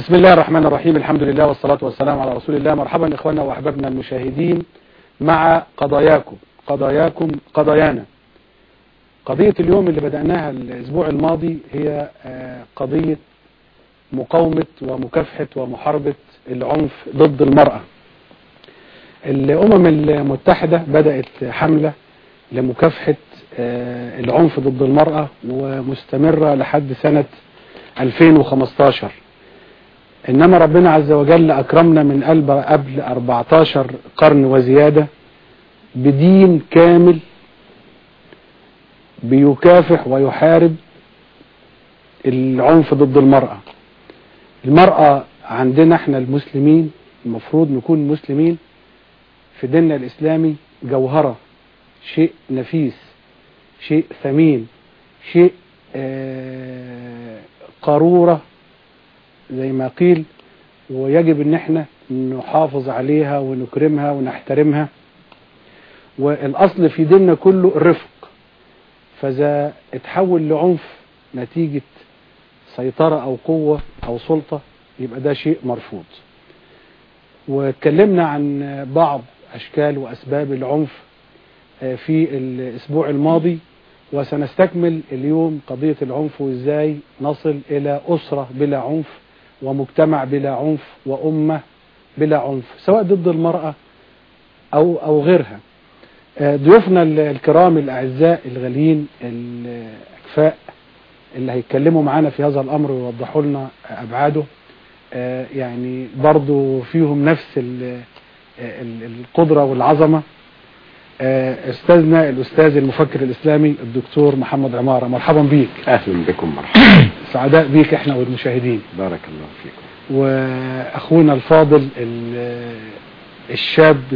بسم الله الرحمن الرحيم الحمد لله والصلاة والسلام على رسول الله مرحبا إخواننا وأحبابنا المشاهدين مع قضاياكم قضاياكم قضايانا قضية اليوم اللي بدأناها الأسبوع الماضي هي قضية مقاومة ومكافحة ومحاربة العنف ضد المرأة الأمم المتحدة بدأت حملة لمكافحة العنف ضد المرأة ومستمرة لحد سنة 2015 إنما ربنا عز وجل أكرمنا من قلب قبل 14 قرن وزيادة بدين كامل بيكافح ويحارب العنف ضد المرأة المرأة عندنا احنا المسلمين المفروض نكون مسلمين في ديننا الإسلامي جوهرة شيء نفيس شيء ثمين شيء آه قارورة زي ما قيل ويجب ان احنا نحافظ عليها ونكرمها ونحترمها والاصل في ديننا كله الرفق فاذا اتحول لعنف نتيجة سيطرة او قوة او سلطة يبقى ده شيء مرفوض واتكلمنا عن بعض اشكال واسباب العنف في الاسبوع الماضي وسنستكمل اليوم قضية العنف وازاي نصل الى اسرة بلا عنف ومجتمع بلا عنف وامة بلا عنف سواء ضد المرأة او او غيرها ضيوفنا الكرام الاعزاء الغاليين الاكفاء اللي هيتكلموا معانا في هذا الامر ويوضحوا لنا ابعاده يعني برضو فيهم نفس القدرة والعظمة استاذنا الاستاذ المفكر الاسلامي الدكتور محمد عمارة مرحبا بيك اهلا بكم مرحبا سعداء بيك احنا والمشاهدين بارك الله فيكم واخونا الفاضل الشاب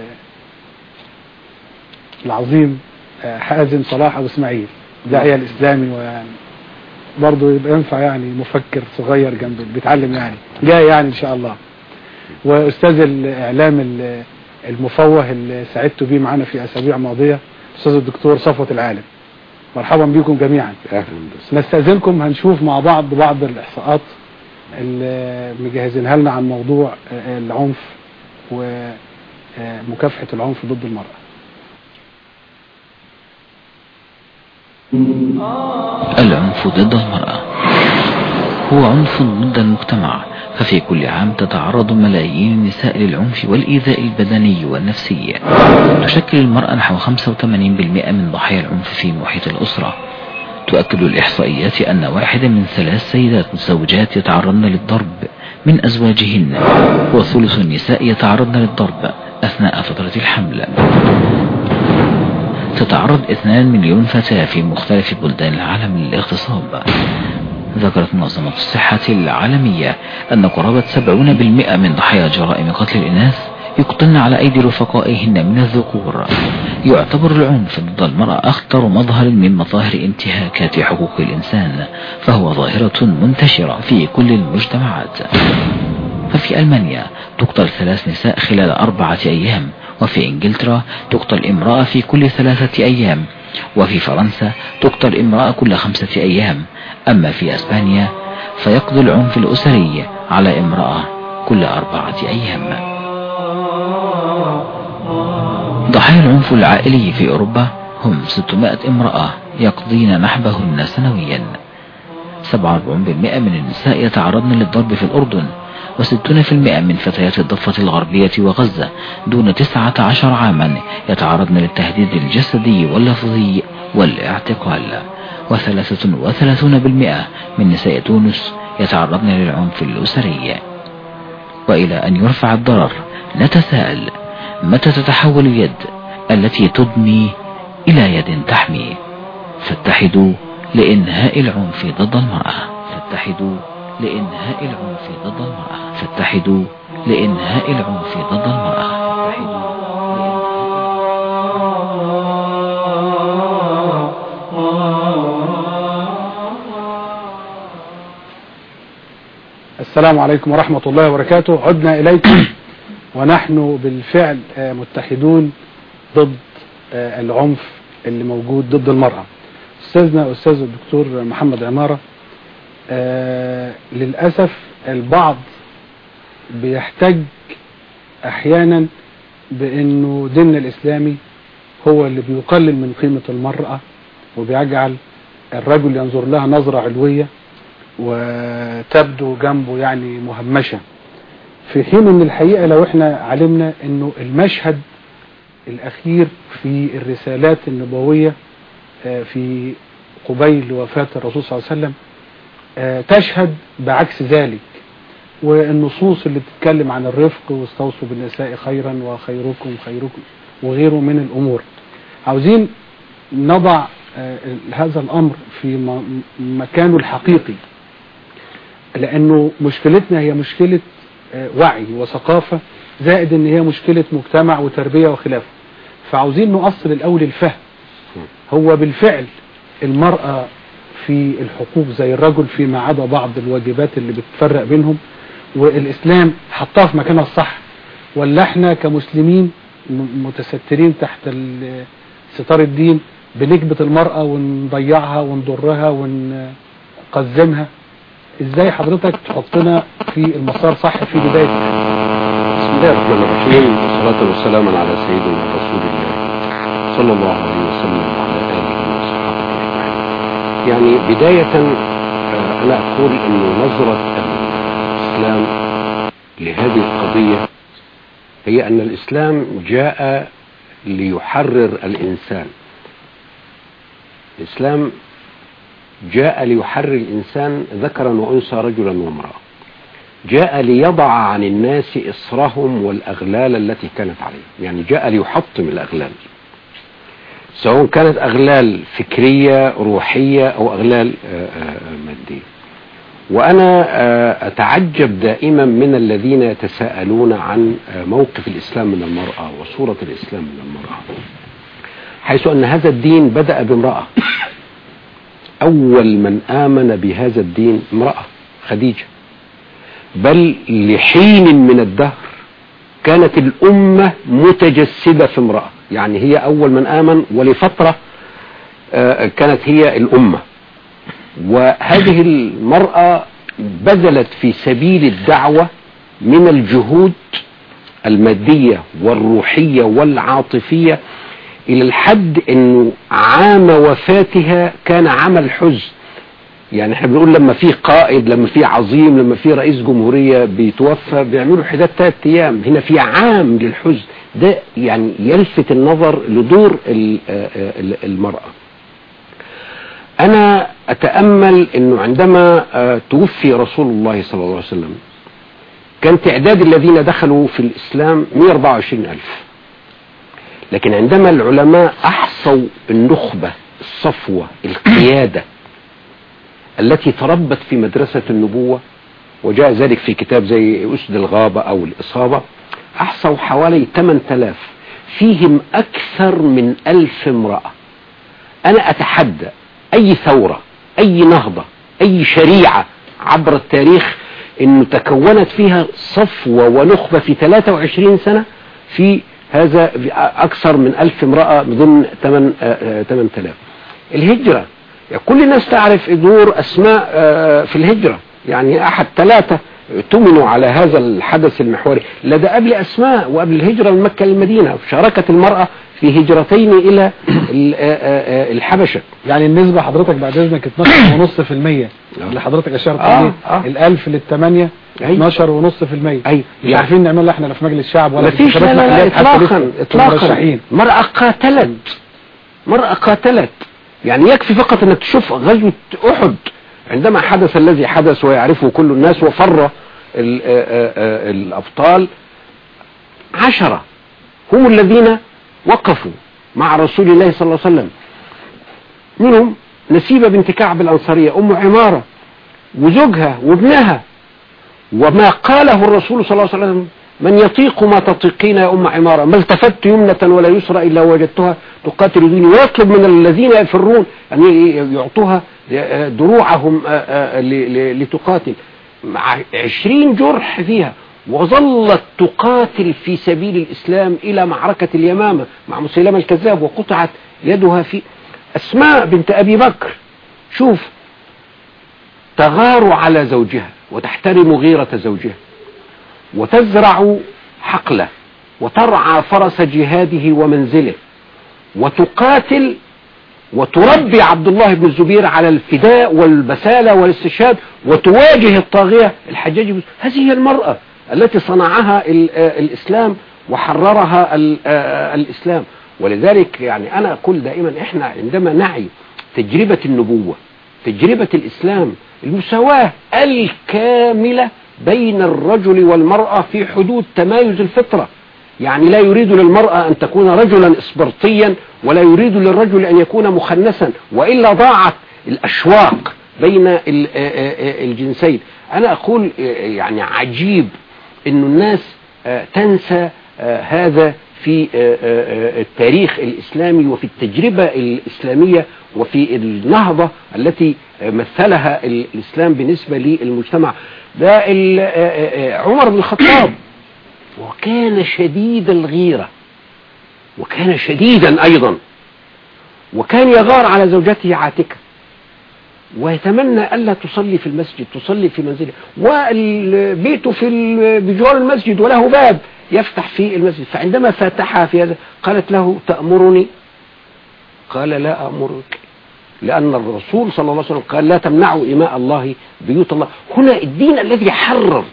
العظيم حازم صلاح ابو اسماعيل داعية الاسلامي ويعني برضه يبقى ينفع يعني مفكر صغير جنب بيتعلم يعني جاي يعني ان شاء الله واستاذ الاعلام المفوه اللي سعدت بيه معانا في اسابيع ماضيه استاذ الدكتور صفوة العالم مرحبا بكم جميعا اهلا بس نستاذنكم هنشوف مع بعض بعض الاحصاءات اللي مجهزينها لنا عن موضوع العنف ومكافحه العنف ضد المراه العنف ضد المرأة هو عنف ضد المجتمع ففي كل عام تتعرض ملايين النساء للعنف والإيذاء البدني والنفسي تشكل المرأة نحو 85% من ضحايا العنف في محيط الأسرة تؤكد الإحصائيات أن واحدة من ثلاث سيدات زوجات يتعرضن للضرب من أزواجهن وثلث النساء يتعرضن للضرب أثناء فترة الحمل تتعرض 2 مليون فتاة في مختلف بلدان العالم للاغتصاب ذكرت منظمة الصحة العالمية أن قرابة 70% من ضحايا جرائم قتل الإناث يقتلن على أيدي رفقائهن من الذكور يعتبر العنف ضد المرأة أخطر مظهر من مظاهر انتهاكات حقوق الإنسان فهو ظاهرة منتشرة في كل المجتمعات ففي ألمانيا تقتل ثلاث نساء خلال أربعة أيام وفي إنجلترا تقتل امرأة في كل ثلاثة أيام وفي فرنسا تقتل امرأة كل خمسة أيام أما في أسبانيا فيقضي العنف الأسري على امرأة كل أربعة أيام ضحايا العنف العائلي في أوروبا هم 600 امرأة يقضين نحبهن سنويا 47% من النساء يتعرضن للضرب في الأردن و60% من فتيات الضفة الغربية وغزة دون 19 عاما يتعرضن للتهديد الجسدي واللفظي والاعتقال و33% من نساء تونس يتعرضن للعنف الأسري وإلى أن يرفع الضرر نتساءل متى تتحول اليد التي تدمي إلى يد تحمي فاتحدوا لإنهاء العنف ضد المرأة فاتحدوا لإنهاء العنف ضد المرأة فاتحدوا لإنهاء العنف ضد المرأة فاتحدوا السلام عليكم ورحمة الله وبركاته عدنا إليكم ونحن بالفعل متحدون ضد العنف اللي موجود ضد المرأة أستاذنا أستاذ الدكتور محمد عمارة آه للأسف البعض بيحتج أحيانا بأنه ديننا الإسلامي هو اللي بيقلل من قيمة المرأة وبيجعل الرجل ينظر لها نظرة علوية وتبدو جنبه يعني مهمشة في حين ان الحقيقة لو احنا علمنا انه المشهد الاخير في الرسالات النبوية آه، في قبيل وفاة الرسول صلى الله عليه وسلم آه، تشهد بعكس ذلك والنصوص اللي بتتكلم عن الرفق واستوصوا بالنساء خيرا وخيركم خيركم وغيره من الامور عاوزين نضع آه، هذا الامر في م- مكانه الحقيقي لانه مشكلتنا هي مشكلة آه، وعي وثقافة زائد ان هي مشكلة مجتمع وتربية وخلافه فعاوزين نؤصل الاول الفهم هو بالفعل المرأة في الحقوق زي الرجل فيما عدا بعض الواجبات اللي بتفرق بينهم والاسلام حطها في مكانها الصح ولا احنا كمسلمين م- متسترين تحت ال- ستار الدين بنكبت المرأة ونضيعها ونضرها ونقزمها ازاي حضرتك تحطنا في المسار صح في بداية بسم الله الرحمن الرحيم والصلاة والسلام على سيدنا رسول الله صلى الله عليه وسلم وعلى آله وصحبه أجمعين يعني بداية آه، أنا أقول أن نظرة الإسلام لهذه القضية هي أن الإسلام جاء ليحرر الإنسان الإسلام جاء ليحرر الإنسان ذكرا وأنثى رجلا وامرأة جاء ليضع عن الناس إصرهم والأغلال التي كانت عليهم يعني جاء ليحطم الأغلال سواء كانت أغلال فكرية روحية أو أغلال آه، آه، مادية وأنا آه، أتعجب دائما من الذين يتساءلون عن آه، موقف الإسلام من المرأة وصورة الإسلام من المرأة حيث أن هذا الدين بدأ بامرأة أول من آمن بهذا الدين امرأة خديجة بل لحين من الدهر كانت الأمة متجسدة في امرأة يعني هي أول من آمن ولفترة آه، كانت هي الأمة وهذه المرأة بذلت في سبيل الدعوة من الجهود المادية والروحية والعاطفية إلى الحد أنه عام وفاتها كان عام الحزن يعني احنا بنقول لما في قائد لما في عظيم لما في رئيس جمهورية بيتوفى بيعملوا حداد ثلاث ايام هنا في عام للحزن ده يعني يلفت النظر لدور ال- آه، آه، المرأة انا اتأمل انه عندما آه، توفي رسول الله صلى الله عليه وسلم كان تعداد الذين دخلوا في الاسلام 124 الف لكن عندما العلماء احصوا النخبة الصفوة القيادة التي تربت في مدرسة النبوة وجاء ذلك في كتاب زي أسد الغابة أو الإصابة أحصوا حوالي 8000 فيهم أكثر من ألف امرأة أنا أتحدى أي ثورة أي نهضة أي شريعة عبر التاريخ أنه تكونت فيها صفوة ونخبة في 23 سنة في هذا أكثر من ألف امرأة ضمن 8000 الهجرة يعني كل الناس تعرف دور أسماء آه، في الهجرة يعني أحد ثلاثة تمنوا على هذا الحدث المحوري لا ده قبل أسماء وقبل الهجرة من مكة للمدينة شاركت المرأة في هجرتين إلى ال- آه، آه، آه، الحبشة يعني النسبة حضرتك بعد اذنك 12 ونص في المية اللي حضرتك اشرت آه، عليه آه. الالف للثمانية أيوة. 12 ونص في المية أيوة. مش يعني- عارفين نعملها احنا لا في مجلس الشعب ولا ما في فيش لا انتخابات لا, لا محليات حتى اطلاقا لسه اطلاقا مرشحين. مرأة قاتلت مرأة قاتلت يعني يكفي فقط انك تشوف غزوة احد عندما حدث الذي حدث ويعرفه كل الناس وفر ال- آه، آه، آه، الابطال عشرة هم الذين وقفوا مع رسول الله صلى الله عليه وسلم منهم نسيبة بنت كعب الأنصارية أم عمارة وزوجها وابنها وما قاله الرسول صلى الله عليه وسلم من يطيق ما تطيقين يا أم عمارة ما التفت يمنة ولا يسرى إلا وجدتها تقاتل دوني ويطلب من الذين يفرون أن يعطوها دروعهم ل- ل- لتقاتل مع عشرين جرح فيها وظلت تقاتل في سبيل الإسلام إلى معركة اليمامة مع مسيلمة الكذاب وقطعت يدها في أسماء بنت أبي بكر شوف تغار على زوجها وتحترم غيرة زوجها وتزرع حقله وترعى فرس جهاده ومنزله وتقاتل وتربي عبد الله بن الزبير على الفداء والبسالة والاستشهاد وتواجه الطاغية الحجاج بن هذه هي المرأة التي صنعها الإسلام وحررها الإسلام ولذلك يعني أنا أقول دائما إحنا عندما نعي تجربة النبوة تجربة الإسلام المساواة الكاملة بين الرجل والمرأة في حدود تمايز الفطرة يعني لا يريد للمرأة أن تكون رجلا إسبرطيا ولا يريد للرجل أن يكون مخنسا وإلا ضاعت الأشواق بين الجنسين أنا أقول يعني عجيب أن الناس تنسى هذا في التاريخ الإسلامي وفي التجربة الإسلامية وفي النهضة التي مثلها الإسلام بالنسبة للمجتمع ده عمر بن الخطاب وكان شديد الغيرة وكان شديدا أيضا وكان يغار على زوجته عاتكة ويتمنى ألا تصلي في المسجد تصلي في منزله وبيته في بجوار المسجد وله باب يفتح في المسجد فعندما فاتحها في هذا قالت له تأمرني قال لا أمرك لأن الرسول صلى الله عليه وسلم قال لا تمنعوا إماء الله بيوت الله هنا الدين الذي حرر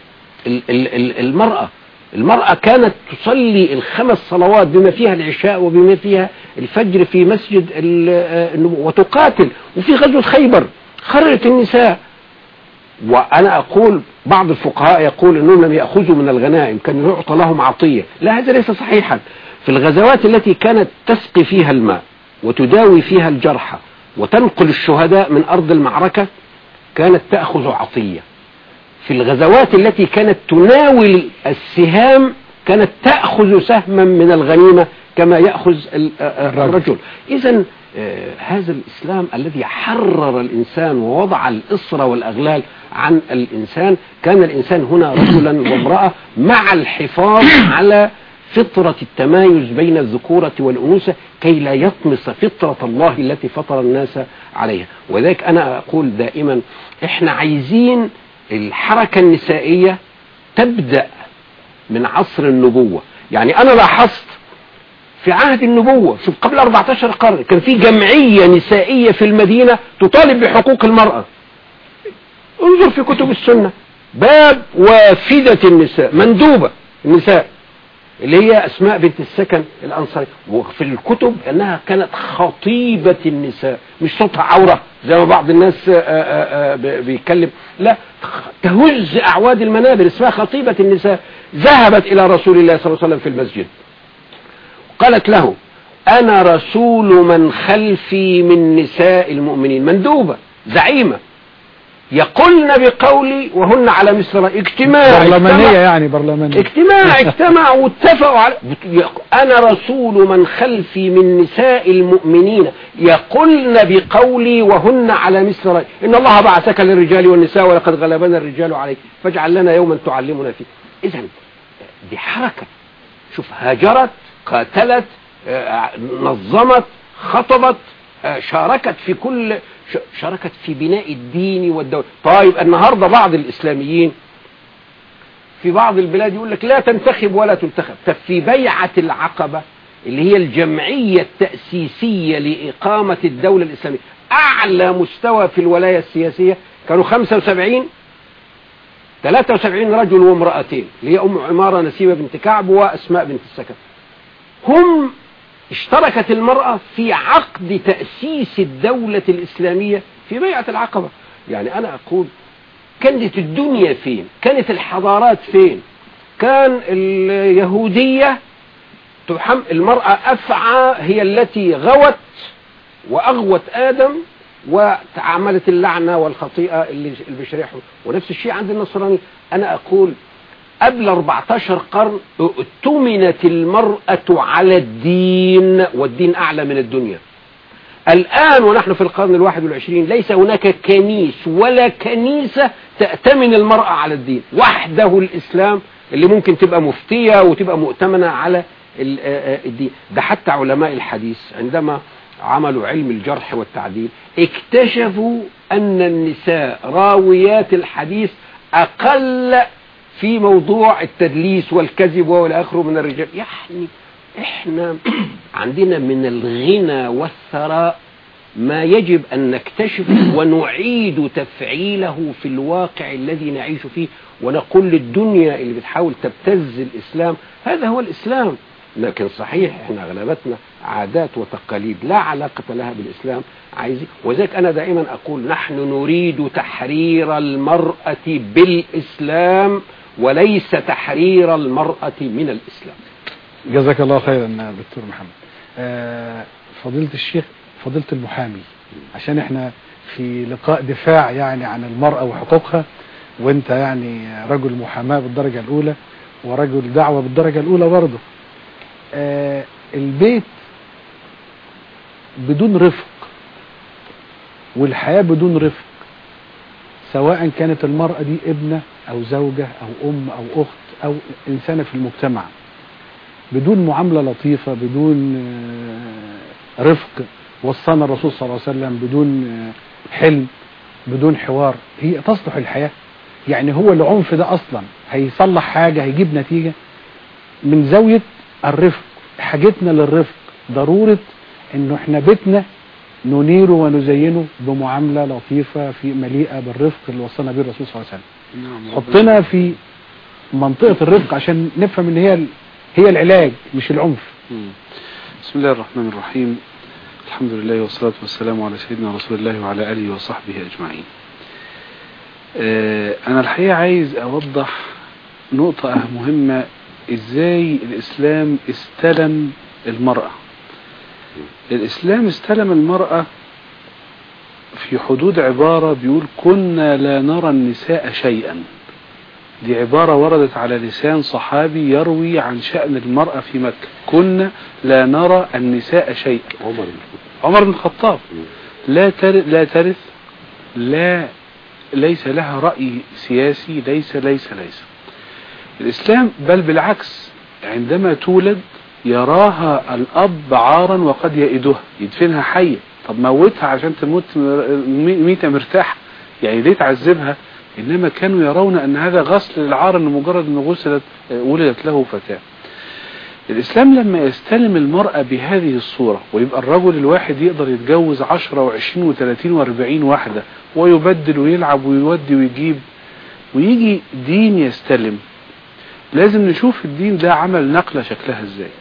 المرأة المرأة كانت تصلي الخمس صلوات بما فيها العشاء وبما فيها الفجر في مسجد النبوة وتقاتل وفي غزوة خيبر خرجت النساء وأنا أقول بعض الفقهاء يقول أنهم لم يأخذوا من الغنائم كان يعطى لهم عطية لا هذا ليس صحيحا في الغزوات التي كانت تسقي فيها الماء وتداوي فيها الجرحى وتنقل الشهداء من أرض المعركة كانت تأخذ عطية في الغزوات التي كانت تناول السهام كانت تأخذ سهما من الغنيمة كما يأخذ الرجل إذا هذا الإسلام الذي حرر الإنسان ووضع الإصرة والأغلال عن الإنسان كان الإنسان هنا رجلا وامرأة مع الحفاظ على فطرة التمايز بين الذكورة والأنوثة كي لا يطمس فطرة الله التي فطر الناس عليها وذلك أنا أقول دائما إحنا عايزين الحركة النسائية تبدأ من عصر النبوة يعني أنا لاحظت في عهد النبوة شوف قبل 14 قرن كان في جمعية نسائية في المدينة تطالب بحقوق المرأة انظر في كتب السنة باب وافدة النساء مندوبة النساء اللي هي أسماء بنت السكن الأنصاري وفي الكتب أنها كانت خطيبة النساء مش صوتها عورة زي ما بعض الناس بيتكلم لا تهز أعواد المنابر اسمها خطيبة النساء ذهبت إلى رسول الله صلى الله عليه وسلم في المسجد قالت له أنا رسول من خلفي من نساء المؤمنين مندوبة زعيمة يقولن بقولي وهن على مصر اجتماع برلمانية يعني برلمانية اجتماع اجتمعوا واتفقوا على انا رسول من خلفي من نساء المؤمنين يقولن بقولي وهن على مصر ان الله بعثك للرجال والنساء ولقد غلبنا الرجال عليك فاجعل لنا يوما تعلمنا فيه اذا دي حركة شوف هاجرت قاتلت نظمت خطبت شاركت في كل شاركت في بناء الدين والدولة طيب النهاردة بعض الإسلاميين في بعض البلاد يقول لك لا تنتخب ولا تنتخب طب في بيعة العقبة اللي هي الجمعية التأسيسية لإقامة الدولة الإسلامية أعلى مستوى في الولاية السياسية كانوا 75 73 رجل وامرأتين اللي هي أم عمارة نسيبة بنت كعب وأسماء بنت السكن هم اشتركت المرأة في عقد تأسيس الدولة الإسلامية في بيعة العقبة يعني أنا أقول كانت الدنيا فين كانت الحضارات فين كان اليهودية تحم المرأة أفعى هي التي غوت وأغوت آدم وتعاملت اللعنة والخطيئة اللي البشرية ونفس الشيء عند النصراني أنا أقول قبل 14 قرن اؤتمنت المرأة على الدين والدين أعلى من الدنيا الآن ونحن في القرن الواحد والعشرين ليس هناك كنيس ولا كنيسة تأتمن المرأة على الدين وحده الإسلام اللي ممكن تبقى مفتية وتبقى مؤتمنة على الدين ده حتى علماء الحديث عندما عملوا علم الجرح والتعديل اكتشفوا أن النساء راويات الحديث أقل في موضوع التدليس والكذب والى اخره من الرجال يعني احنا عندنا من الغنى والثراء ما يجب أن نكتشف ونعيد تفعيله في الواقع الذي نعيش فيه ونقول للدنيا اللي بتحاول تبتز الإسلام هذا هو الإسلام لكن صحيح احنا اغلبتنا عادات وتقاليد لا علاقة لها بالإسلام عايزين وذلك أنا دائما أقول نحن نريد تحرير المرأة بالإسلام وليس تحرير المرأة من الإسلام جزاك الله خيرا دكتور محمد آه، فضيلة الشيخ فضيلة المحامي عشان احنا في لقاء دفاع يعني عن المرأة وحقوقها وانت يعني رجل محاماة بالدرجة الأولى ورجل دعوة بالدرجة الأولى برضه آه، البيت بدون رفق والحياة بدون رفق سواء كانت المرأة دي ابنة أو زوجة أو أم أو أخت أو إنسانة في المجتمع بدون معاملة لطيفة بدون آه، رفق وصانا الرسول صلى الله عليه وسلم بدون آه، حلم بدون حوار هي تصلح الحياة يعني هو العنف ده أصلا هيصلح حاجة هيجيب نتيجة من زاوية الرفق حاجتنا للرفق ضرورة انه احنا بيتنا ننيره ونزينه بمعاملة لطيفة في مليئة بالرفق اللي وصلنا به الرسول صلى الله عليه وسلم نعم حطنا في منطقة الرفق عشان نفهم ان هي هي العلاج مش العنف مم. بسم الله الرحمن الرحيم الحمد لله والصلاة والسلام على سيدنا رسول الله وعلى آله وصحبه أجمعين آه، أنا الحقيقة عايز أوضح نقطة مهمة إزاي الإسلام استلم المرأة الإسلام استلم المرأة في حدود عبارة بيقول كنا لا نرى النساء شيئا دي عبارة وردت على لسان صحابي يروي عن شأن المرأة في مكة كنا لا نرى النساء شيئا عمر عمر بن الخطاب لا ترث لا ترث لا ليس لها رأي سياسي ليس ليس ليس الإسلام بل بالعكس عندما تولد يراها الأب عارا وقد يئدها يدفنها حية طب موتها عشان تموت م- ميتة مرتاحة يعني ليه تعذبها إنما كانوا يرون أن هذا غسل للعار أن مجرد أن غسلت ولدت له فتاة الإسلام لما يستلم المرأة بهذه الصورة ويبقى الرجل الواحد يقدر يتجوز عشرة وعشرين وثلاثين واربعين واحدة ويبدل ويلعب ويودي ويجيب ويجي دين يستلم لازم نشوف الدين ده عمل نقلة شكلها ازاي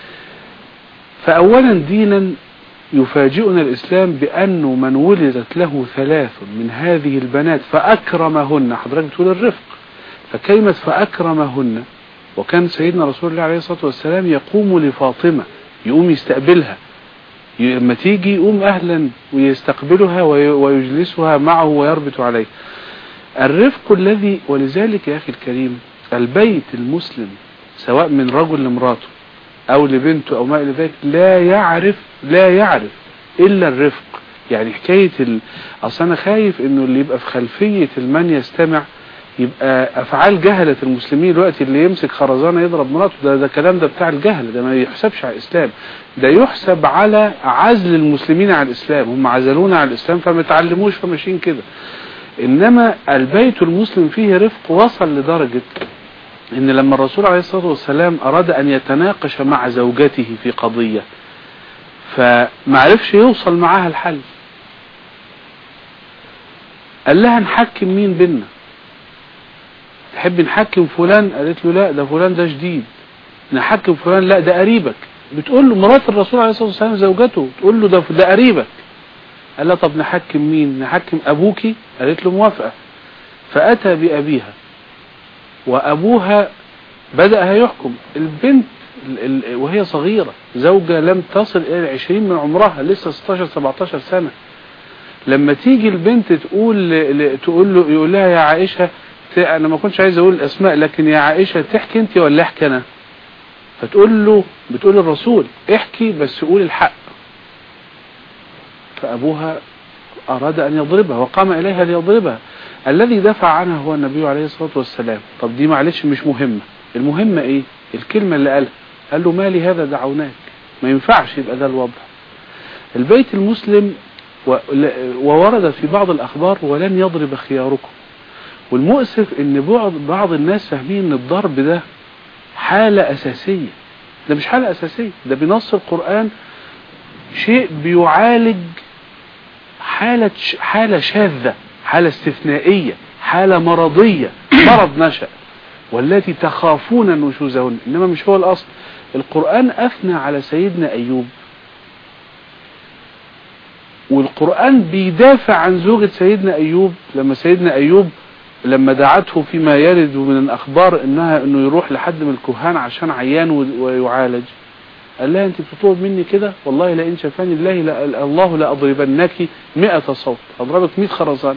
فأولا دينا يفاجئنا الإسلام بأنه من ولدت له ثلاث من هذه البنات فأكرمهن حضرتك بتقول الرفق فكلمة فأكرمهن وكان سيدنا رسول الله عليه الصلاة والسلام يقوم لفاطمة يقوم يستقبلها ي- لما تيجي يقوم أهلا ويستقبلها وي- ويجلسها معه ويربط عليه الرفق الذي ولذلك يا أخي الكريم البيت المسلم سواء من رجل لمراته أو لبنته أو ما إلى ذلك لا يعرف لا يعرف إلا الرفق يعني حكاية ال... أصل أنا خايف إنه اللي يبقى في خلفية المن يستمع يبقى أفعال جهلة المسلمين دلوقتي اللي يمسك خرزانة يضرب مراته ده ده كلام ده بتاع الجهل ده ما يحسبش على الإسلام ده يحسب على عزل المسلمين عن الإسلام هم عزلونا عن الإسلام فما تعلموش فماشيين كده إنما البيت المسلم فيه رفق وصل لدرجة ان لما الرسول عليه الصلاة والسلام اراد ان يتناقش مع زوجته في قضية فمعرفش يوصل معاها الحل قال لها نحكم مين بينا تحب نحكم فلان قالت له لا ده فلان ده جديد نحكم فلان لا ده قريبك بتقول له مرات الرسول عليه الصلاة والسلام زوجته تقول له ده ده قريبك قال لها طب نحكم مين نحكم ابوكي قالت له موافقة فاتى بابيها وأبوها بدأ يحكم البنت ال- ال- وهي صغيرة زوجة لم تصل إلى العشرين من عمرها لسه 16 17 سنة لما تيجي البنت تقول ل- ل- تقول له يقول لها يا عائشة ت- أنا ما كنتش عايز أقول الأسماء لكن يا عائشة تحكي أنت ولا أحكي أنا فتقول له بتقول الرسول احكي بس قول الحق فأبوها أراد أن يضربها وقام إليها ليضربها الذي دفع عنها هو النبي عليه الصلاة والسلام طب دي معلش مش مهمة المهمة ايه الكلمة اللي قالها قال له ما لي هذا دعوناك ما ينفعش يبقى ده الوضع البيت المسلم و- ل- وورد في بعض الأخبار ولن يضرب خياركم والمؤسف ان بعض بعض الناس فاهمين ان الضرب ده حالة أساسية ده مش حالة أساسية ده بنص القرآن شيء بيعالج حالة ش- حالة شاذة حالة استثنائية حالة مرضية مرض نشأ والتي تخافون نشوزهن إنما مش هو الأصل القرآن أثنى على سيدنا أيوب والقرآن بيدافع عن زوجة سيدنا أيوب لما سيدنا أيوب لما دعته فيما يرد من الأخبار إنها إنه يروح لحد من الكهان عشان عيان و- ويعالج قال لها أنت بتطلب مني كده والله لئن شفاني الله لا الله لأضربنك مئة صوت أضربك مئة خرزان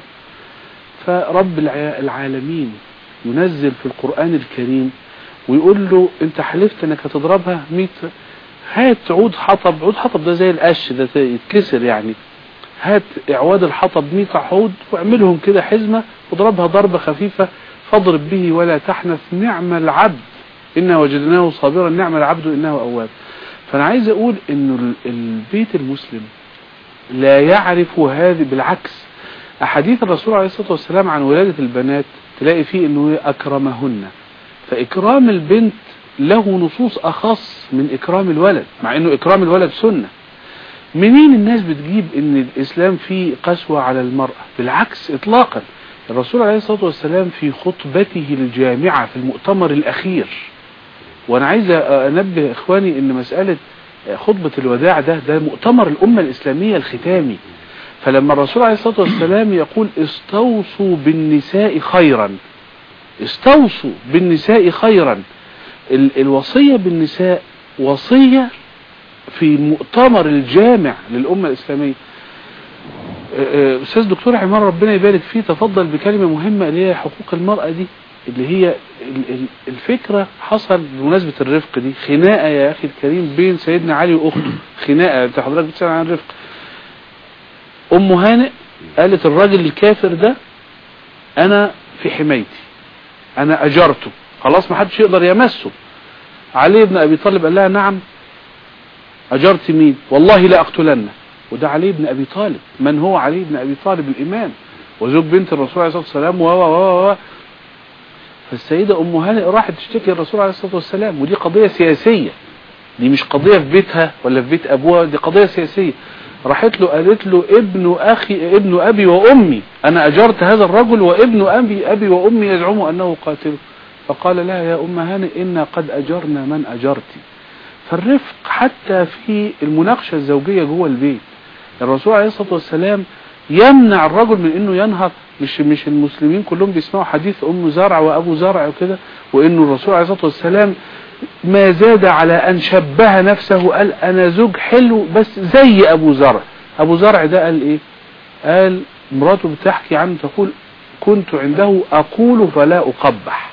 فرب الع- العالمين ينزل في القرآن الكريم ويقول له انت حلفت انك هتضربها 100 هات عود حطب عود حطب ده زي القش ده يتكسر يعني هات اعواد الحطب 100 عود واعملهم كده حزمة واضربها ضربة خفيفة فاضرب به ولا تحنث نعم العبد إنا وجدناه صابرا نعم العبد إنه أواب فأنا عايز أقول إنه ال- البيت المسلم لا يعرف هذه بالعكس أحاديث الرسول عليه الصلاة والسلام عن ولادة البنات تلاقي فيه إنه أكرمهن فإكرام البنت له نصوص أخص من إكرام الولد مع إنه إكرام الولد سنة منين الناس بتجيب إن الإسلام فيه قسوة على المرأة بالعكس إطلاقا الرسول عليه الصلاة والسلام في خطبته الجامعة في المؤتمر الأخير وأنا عايز أنبه إخواني إن مسألة خطبة الوداع ده ده مؤتمر الأمة الإسلامية الختامي فلما الرسول عليه الصلاة والسلام يقول استوصوا بالنساء خيرا استوصوا بالنساء خيرا ال الوصية بالنساء وصية في المؤتمر الجامع للأمة الإسلامية آه، آه، أستاذ دكتور عمار ربنا يبارك فيه تفضل بكلمة مهمة اللي هي حقوق المرأة دي اللي هي ال- ال- الفكرة حصل بمناسبة الرفق دي خناقة يا أخي الكريم بين سيدنا علي وأخته خناقة أنت حضرتك بتسأل عن الرفق أم هانئ قالت الراجل الكافر ده أنا في حمايتي أنا أجرته خلاص ما حدش يقدر يمسه علي بن أبي طالب قال لها نعم أجرت مين والله لا أقتلنه وده علي بن أبي طالب من هو علي بن أبي طالب الإمام وزوج بنت الرسول عليه الصلاة والسلام و و و و فالسيدة أم هانئ راحت تشتكي الرسول عليه الصلاة والسلام ودي قضية سياسية دي مش قضية في بيتها ولا في بيت أبوها دي قضية سياسية راحت له قالت له ابن أخي ابن أبي وأمي أنا أجرت هذا الرجل وابن أبي أبي وأمي يزعم أنه قاتله فقال لها يا أم هانئ إنا قد أجرنا من أجرت فالرفق حتى في المناقشة الزوجية جوه البيت الرسول عليه الصلاة والسلام يمنع الرجل من انه ينهض مش مش المسلمين كلهم بيسمعوا حديث ام زرع وابو زرع وكده وانه الرسول عليه الصلاة والسلام ما زاد على ان شبه نفسه قال انا زوج حلو بس زي ابو زرع ابو زرع ده قال ايه قال مراته بتحكي عنه تقول كنت عنده اقول فلا اقبح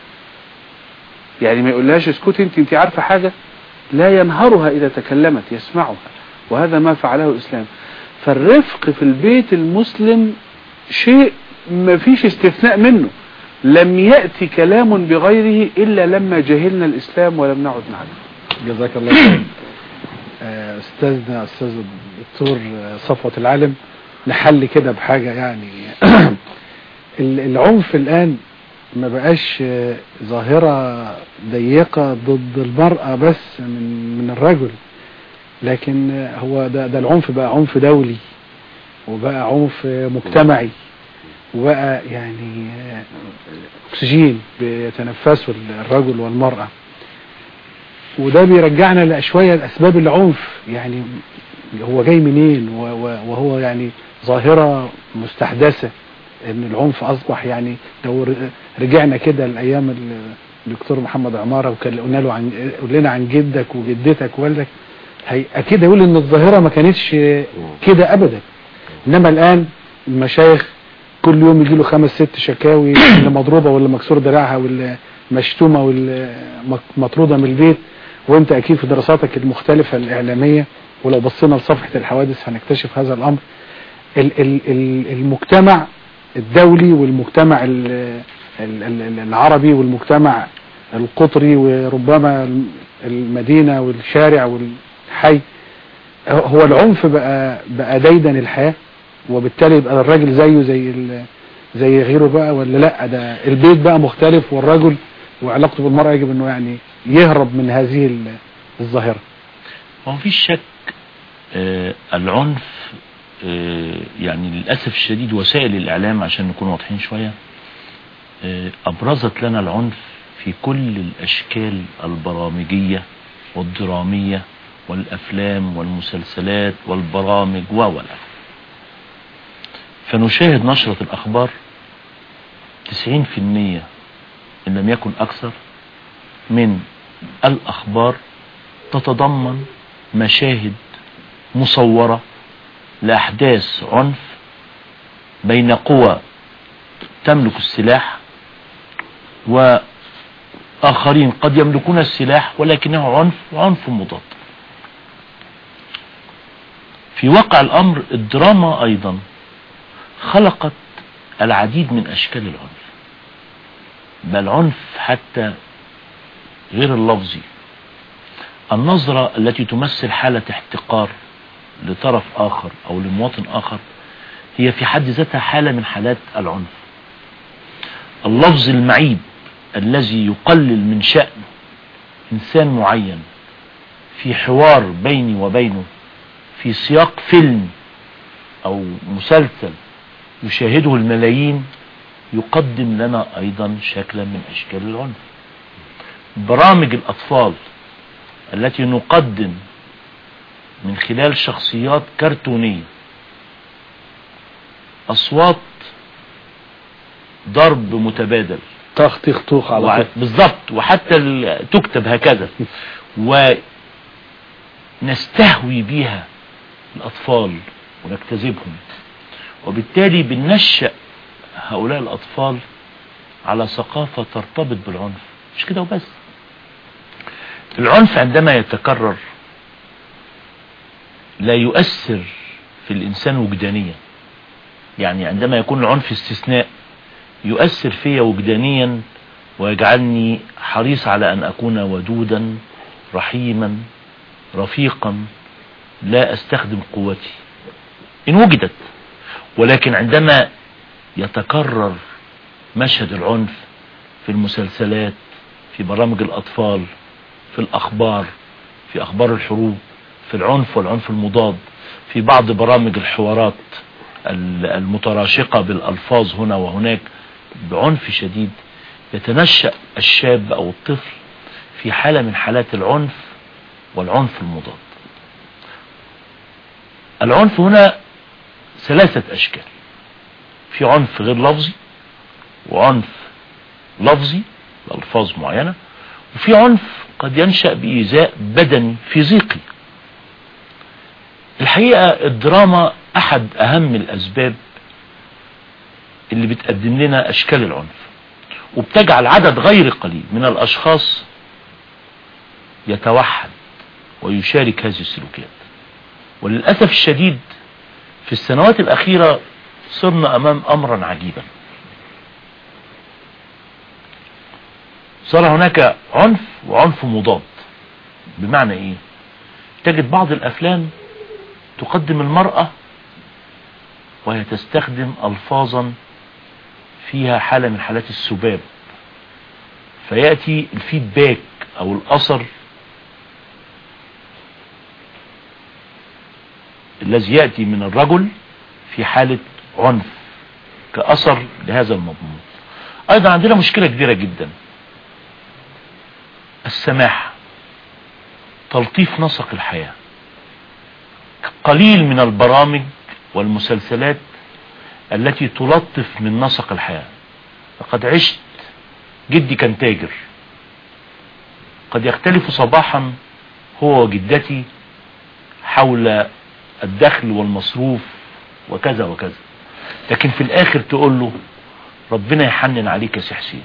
يعني ما يقولهاش اسكتي انت انت عارفه حاجه لا ينهرها اذا تكلمت يسمعها وهذا ما فعله الاسلام فالرفق في البيت المسلم شيء ما فيش استثناء منه لم يأتي كلام بغيره إلا لما جهلنا الإسلام ولم نعد نعرفه جزاك الله خير آه، استاذنا استاذ الدكتور آه، صفوة العالم نحل كده بحاجة يعني ال- العنف الآن ما بقاش آه، ظاهرة ضيقة ضد المرأة بس من من الرجل لكن آه، هو ده, ده العنف بقى عنف دولي وبقى عنف آه، مجتمعي وبقى يعني آه، اكسجين بيتنفسه الرجل والمرأة وده بيرجعنا لشوية لأسباب العنف يعني هو جاي منين و- و- وهو يعني ظاهرة مستحدثة ان العنف اصبح يعني لو ر- رجعنا كده لايام ال- الدكتور محمد عمارة وقلنا له عن قول لنا عن جدك وجدتك ووالدك هي اكيد يقول ان الظاهرة ما كانتش كده ابدا انما الان المشايخ كل يوم يجي له خمس ست شكاوي اللي مضروبة واللي مكسور دراعها واللي مشتومة واللي مك- مطرودة من البيت وانت اكيد في دراساتك المختلفة الاعلامية ولو بصينا لصفحة الحوادث هنكتشف هذا الامر ال- ال- ال- المجتمع الدولي والمجتمع ال- ال- ال- العربي والمجتمع القطري وربما المدينة والشارع والحي هو العنف بقى بقى ديدا الحياة وبالتالي يبقى الراجل زيه زي ال- زي غيره بقى ولا لا ده البيت بقى مختلف والرجل وعلاقته بالمرأة يجب انه يعني يهرب من هذه ال- الظاهرة هو مفيش شك آه العنف آه يعني للأسف الشديد وسائل الإعلام عشان نكون واضحين شوية آه أبرزت لنا العنف في كل الأشكال البرامجية والدرامية والأفلام والمسلسلات والبرامج وولا فنشاهد نشرة الأخبار 90% إن لم يكن أكثر من الأخبار تتضمن مشاهد مصورة لأحداث عنف بين قوى تملك السلاح وآخرين قد يملكون السلاح ولكنه عنف وعنف مضاد في واقع الأمر الدراما أيضا خلقت العديد من أشكال العنف بل عنف حتى غير اللفظي النظرة التي تمثل حالة احتقار لطرف آخر أو لمواطن آخر هي في حد ذاتها حالة من حالات العنف اللفظ المعيب الذي يقلل من شأن إنسان معين في حوار بيني وبينه في سياق فيلم أو مسلسل يشاهده الملايين يقدم لنا أيضا شكلا من أشكال العنف برامج الأطفال التي نقدم من خلال شخصيات كرتونية أصوات ضرب متبادل طخ طخ طوخ على وع- طول بالظبط وحتى ال- تكتب هكذا ونستهوي بيها الأطفال ونجتذبهم وبالتالي بننشأ هؤلاء الأطفال على ثقافة ترتبط بالعنف مش كده وبس العنف عندما يتكرر لا يؤثر في الإنسان وجدانيا يعني عندما يكون العنف استثناء يؤثر فيا وجدانيا ويجعلني حريص على أن أكون ودودا رحيما رفيقا لا أستخدم قوتي إن وجدت ولكن عندما يتكرر مشهد العنف في المسلسلات في برامج الأطفال في الأخبار في أخبار الحروب في العنف والعنف المضاد في بعض برامج الحوارات ال- المتراشقة بالألفاظ هنا وهناك بعنف شديد يتنشأ الشاب أو الطفل في حالة من حالات العنف والعنف المضاد العنف هنا ثلاثة أشكال في عنف غير لفظي وعنف لفظي بألفاظ معينة وفي عنف قد ينشأ بإيذاء بدني فيزيقي الحقيقة الدراما أحد أهم الأسباب اللي بتقدم لنا أشكال العنف وبتجعل عدد غير قليل من الأشخاص يتوحد ويشارك هذه السلوكيات وللأسف الشديد في السنوات الأخيرة صرنا أمام أمرا عجيبا صار هناك عنف وعنف مضاد بمعنى ايه تجد بعض الافلام تقدم المرأة وهي تستخدم الفاظا فيها حالة من حالات السباب فيأتي الفيدباك او الاثر الذي يأتي من الرجل في حالة عنف كأثر لهذا المضمون ايضا عندنا مشكلة كبيرة جدا السماحة تلطيف نسق الحياة قليل من البرامج والمسلسلات التي تلطف من نسق الحياة لقد عشت جدي كان تاجر قد يختلف صباحا هو وجدتي حول الدخل والمصروف وكذا وكذا لكن في الاخر تقول له ربنا يحنن عليك يا سي حسين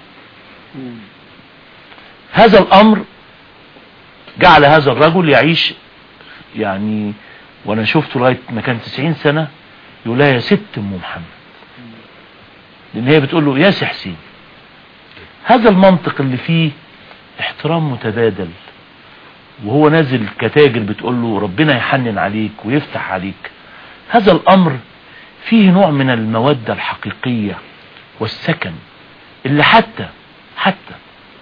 هذا الامر جعل هذا الرجل يعيش يعني وانا شفته لغايه ما كان 90 سنه يقول لها يا ست ام محمد لان هي بتقول له يا سي حسين هذا المنطق اللي فيه احترام متبادل وهو نازل كتاجر بتقول له ربنا يحنن عليك ويفتح عليك هذا الامر فيه نوع من المودة الحقيقية والسكن اللي حتى حتى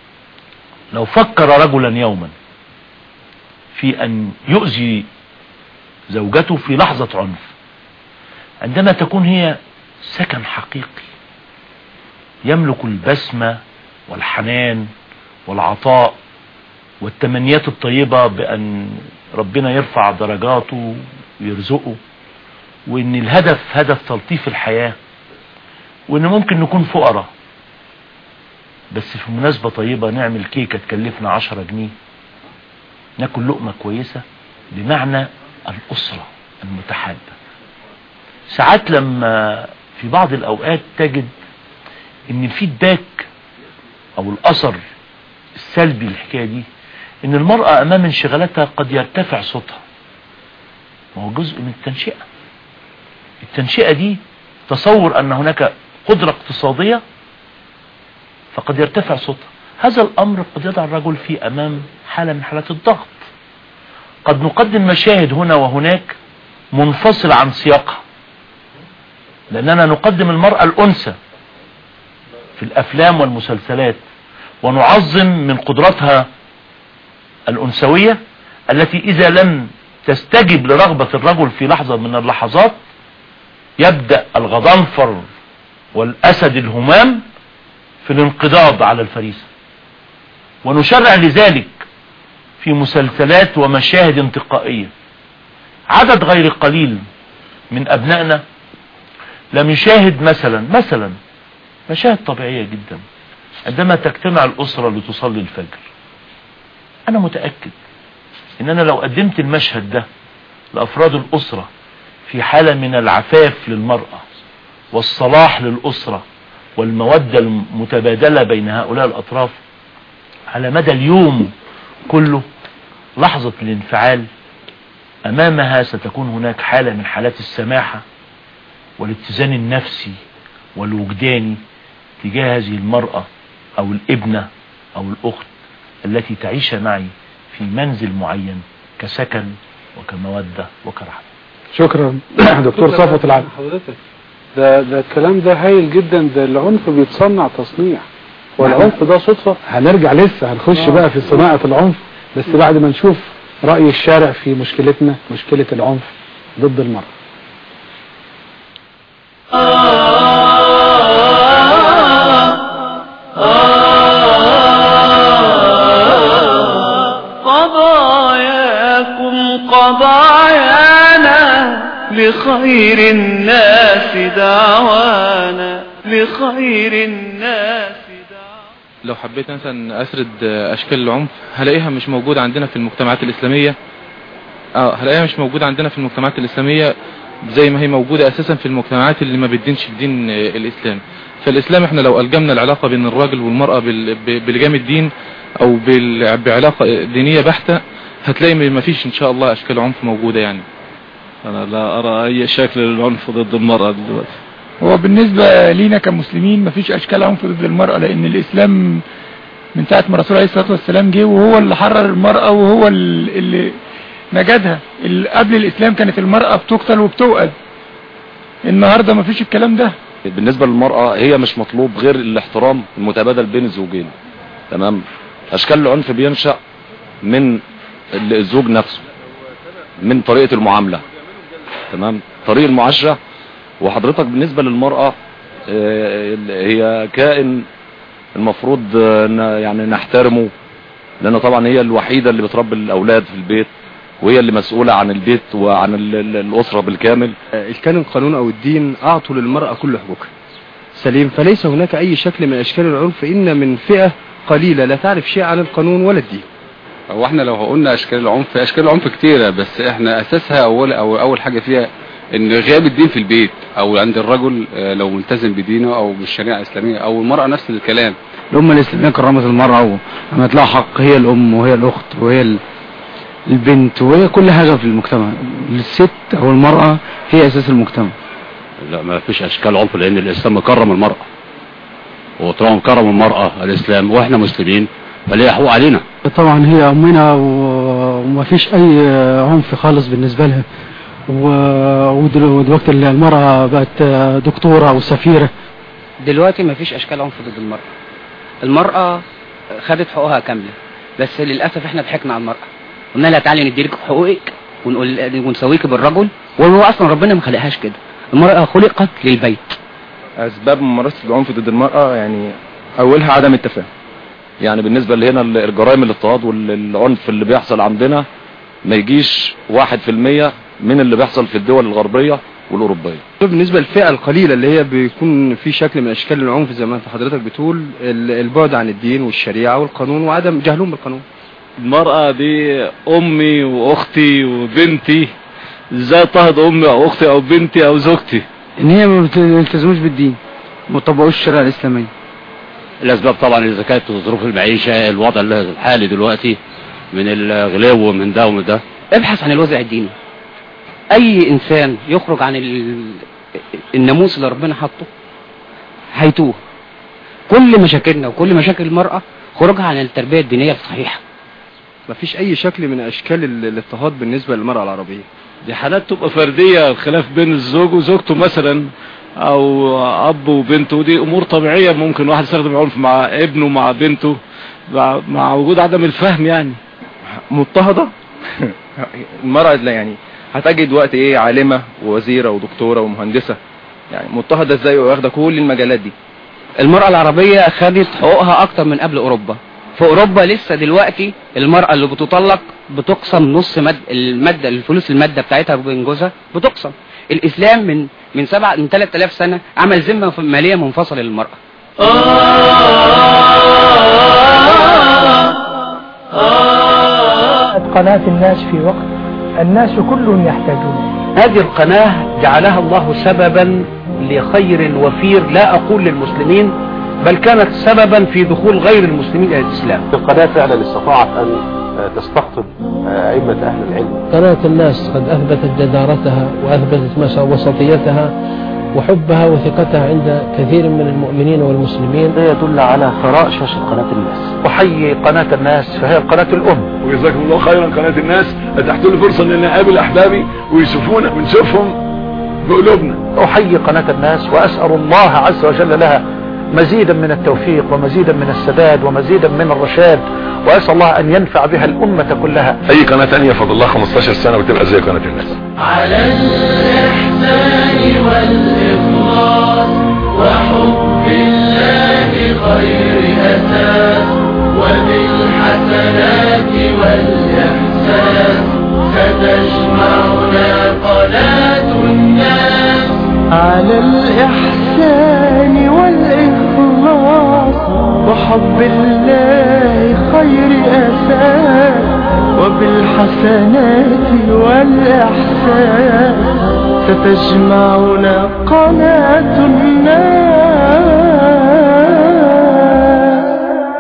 لو فكر رجلا يوما في ان يؤذي زوجته في لحظة عنف عندما تكون هي سكن حقيقي يملك البسمة والحنان والعطاء والتمنيات الطيبة بأن ربنا يرفع درجاته ويرزقه وان الهدف هدف تلطيف الحياة وان ممكن نكون فقراء بس في مناسبة طيبة نعمل كيكة تكلفنا عشرة جنيه ناكل لقمة كويسة بمعنى الأسرة المتحابة ساعات لما في بعض الأوقات تجد ان الفيدباك او الأثر السلبي للحكاية دي ان المرأة امام انشغالاتها قد يرتفع صوتها ما هو جزء من التنشئة التنشئة دي تصور ان هناك قدرة اقتصادية فقد يرتفع صوتها هذا الامر قد يضع الرجل في امام حالة من حالات الضغط قد نقدم مشاهد هنا وهناك منفصل عن سياقها لاننا نقدم المرأة الانثى في الافلام والمسلسلات ونعظم من قدرتها الانثوية التي اذا لم تستجب لرغبة الرجل في لحظة من اللحظات يبدأ الغضنفر والاسد الهمام في الانقضاض على الفريسة ونشرع لذلك في مسلسلات ومشاهد انتقائية عدد غير قليل من ابنائنا لم يشاهد مثلا مثلا مشاهد طبيعية جدا عندما تجتمع الاسرة لتصلي الفجر انا متأكد ان انا لو قدمت المشهد ده لافراد الاسرة في حالة من العفاف للمرأة والصلاح للاسرة والمودة المتبادلة بين هؤلاء الاطراف على مدى اليوم كله لحظة الانفعال امامها ستكون هناك حالة من حالات السماحة والاتزان النفسي والوجداني تجاه هذه المرأة او الابنة او الاخت التي تعيش معي في منزل معين كسكن وكمودة وكرحمة شكرا دكتور صفوت العبد حضرتك ده ده الكلام ده هايل جدا ده العنف بيتصنع تصنيع والعنف ده صدفة هنرجع لسه هنخش آه. بقى في صناعة العنف بس بعد ما نشوف رأي الشارع في مشكلتنا مشكلة العنف ضد المرأة قضاياكم قضايانا لخير الناس دعوانا لخير الناس دعوانا لو حبيت مثلا اسرد اشكال العنف هلاقيها مش موجودة عندنا في المجتمعات الاسلامية اه هلاقيها مش موجودة عندنا في المجتمعات الاسلامية زي ما هي موجودة اساسا في المجتمعات اللي ما بتدينش بدين آه، الاسلام فالاسلام احنا لو الجمنا العلاقة بين الراجل والمرأة بال- ب- بلجام الدين او بال- بعلاقة دينية بحتة هتلاقي ما فيش ان شاء الله اشكال عنف موجودة يعني أنا لا أرى أي شكل للعنف ضد المرأة دلوقتي هو بالنسبة لينا كمسلمين مفيش أشكال عنف ضد المرأة لأن الإسلام من ساعة ما الرسول عليه الصلاة والسلام جه وهو اللي حرر المرأة وهو ال- اللي نجدها ال- قبل الإسلام كانت المرأة بتقتل وبتوأد النهاردة مفيش الكلام ده بالنسبة للمرأة هي مش مطلوب غير الاحترام المتبادل بين الزوجين تمام أشكال العنف بينشأ من ال- الزوج نفسه من طريقة المعاملة تمام طريق المعاشرة وحضرتك بالنسبة للمرأة آه، هي كائن المفروض آه، ن- يعني نحترمه لأن طبعا هي الوحيدة اللي بتربي الأولاد في البيت وهي اللي مسؤولة عن البيت وعن ال- ال- الأسرة بالكامل إذ كان القانون أو الدين أعطوا للمرأة كل حقوقها سليم فليس هناك أي شكل من أشكال العنف إن من فئة قليلة لا تعرف شيء عن القانون ولا الدين هو احنا لو قلنا اشكال العنف اشكال العنف كتيره بس احنا اساسها اول او اول حاجه فيها ان غياب الدين في البيت او عند الرجل آه، لو ملتزم بدينه او بالشريعه الاسلاميه او المراه نفس الكلام الأمة الإسلامية كرمت المرأة وعملت لها حق هي الأم وهي الأخت وهي ال- البنت وهي كل حاجة في المجتمع الست أو المرأة هي أساس المجتمع لا ما فيش اشكال عنف لان الاسلام مكرم المرأة وطالما مكرم المرأة الاسلام واحنا مسلمين فليه حقوق علينا طبعا هي أمنا و... وما فيش اي عنف خالص بالنسبة لها و- ودل- ودلوقتي المرأة بقت دكتورة وسفيرة دلوقتي مفيش اشكال عنف ضد المرأة المرأة خدت حقوقها كاملة بس للأسف احنا ضحكنا على المرأة قلنا لها تعالي نديلك حقوقك ونقول ونسويك بالرجل وهو اصلا ربنا ما خلقهاش كده المرأة خلقت للبيت اسباب ممارسه العنف ضد المراه يعني اولها عدم التفاهم يعني بالنسبة لهنا الجرائم الاضطهاد والعنف اللي بيحصل عندنا ما يجيش واحد في المية من اللي بيحصل في الدول الغربية والأوروبية بالنسبة للفئة القليلة اللي هي بيكون في شكل من أشكال العنف زي ما أنت حضرتك بتقول ال- البعد عن الدين والشريعة والقانون وعدم جهلهم بالقانون المرأة دي أمي وأختي وبنتي ازاي اضطهد أمي أو أختي أو بنتي أو زوجتي ان هي ما بتلتزموش بالدين ما طبقوش الشريعة الاسلامية الاسباب طبعا اذا كانت ظروف المعيشه الوضع الحالي دلوقتي من الغلو ومن ده ومن ده ابحث عن الوازع الديني اي انسان يخرج عن ال... الناموس اللي ربنا حاطه هيتوه كل مشاكلنا وكل مشاكل المرأة خروجها عن التربية الدينية الصحيحة مفيش أي شكل من أشكال ال- الاضطهاد بالنسبة للمرأة العربية دي حالات تبقى فردية الخلاف بين الزوج وزوجته مثلا او اب وبنته دي امور طبيعية ممكن واحد يستخدم عنف مع ابنه مع بنته مع, مع وجود عدم الفهم يعني مضطهدة المرأة لا يعني هتجد وقت ايه عالمة ووزيرة ودكتورة ومهندسة يعني مضطهدة ازاي واخدة كل المجالات دي المرأة العربية خدت حقوقها اكتر من قبل اوروبا في اوروبا لسه دلوقتي المرأة اللي بتطلق بتقسم نص مد المادة الفلوس المادة بتاعتها بين جوزها بتقسم الاسلام من من سبعة من 3000 سنة عمل ذمة مالية منفصلة للمرأة قناة الناس في وقت الناس كلهم يحتاجون هذه القناة جعلها الله سببا لخير وفير لا أقول للمسلمين بل كانت سببا في دخول غير المسلمين إلى الإسلام القناة فعلا استطاعت أن تستقطب أئمة أهل العلم قناة الناس قد أثبتت جدارتها وأثبتت مس- وسطيتها وحبها وثقتها عند كثير من المؤمنين والمسلمين ده يدل على ثراء شاشة قناة الناس أحيي قناة الناس فهي القناة الأم وجزاكم الله خيرا قناة الناس اتحتوا لي فرصة ان انا اقابل احبابي ويشوفونا ونشوفهم بقلوبنا أحيي قناة الناس وأسأل الله عز وجل لها مزيدا من التوفيق ومزيدا من السداد ومزيدا من الرشاد وأسأل الله أن ينفع بها الأمة كلها اي قناة تانية فضل الله 15 سنة وتبقى زي قناة الناس على الإحسان والإخلاص وحب الله خير أساس وبالحسنات والإحسان ستجمعنا قناة الناس على الإحسان والإخلاص وحب الله خير أساس وبالحسنات والإحسان ستجمعنا قناة الناس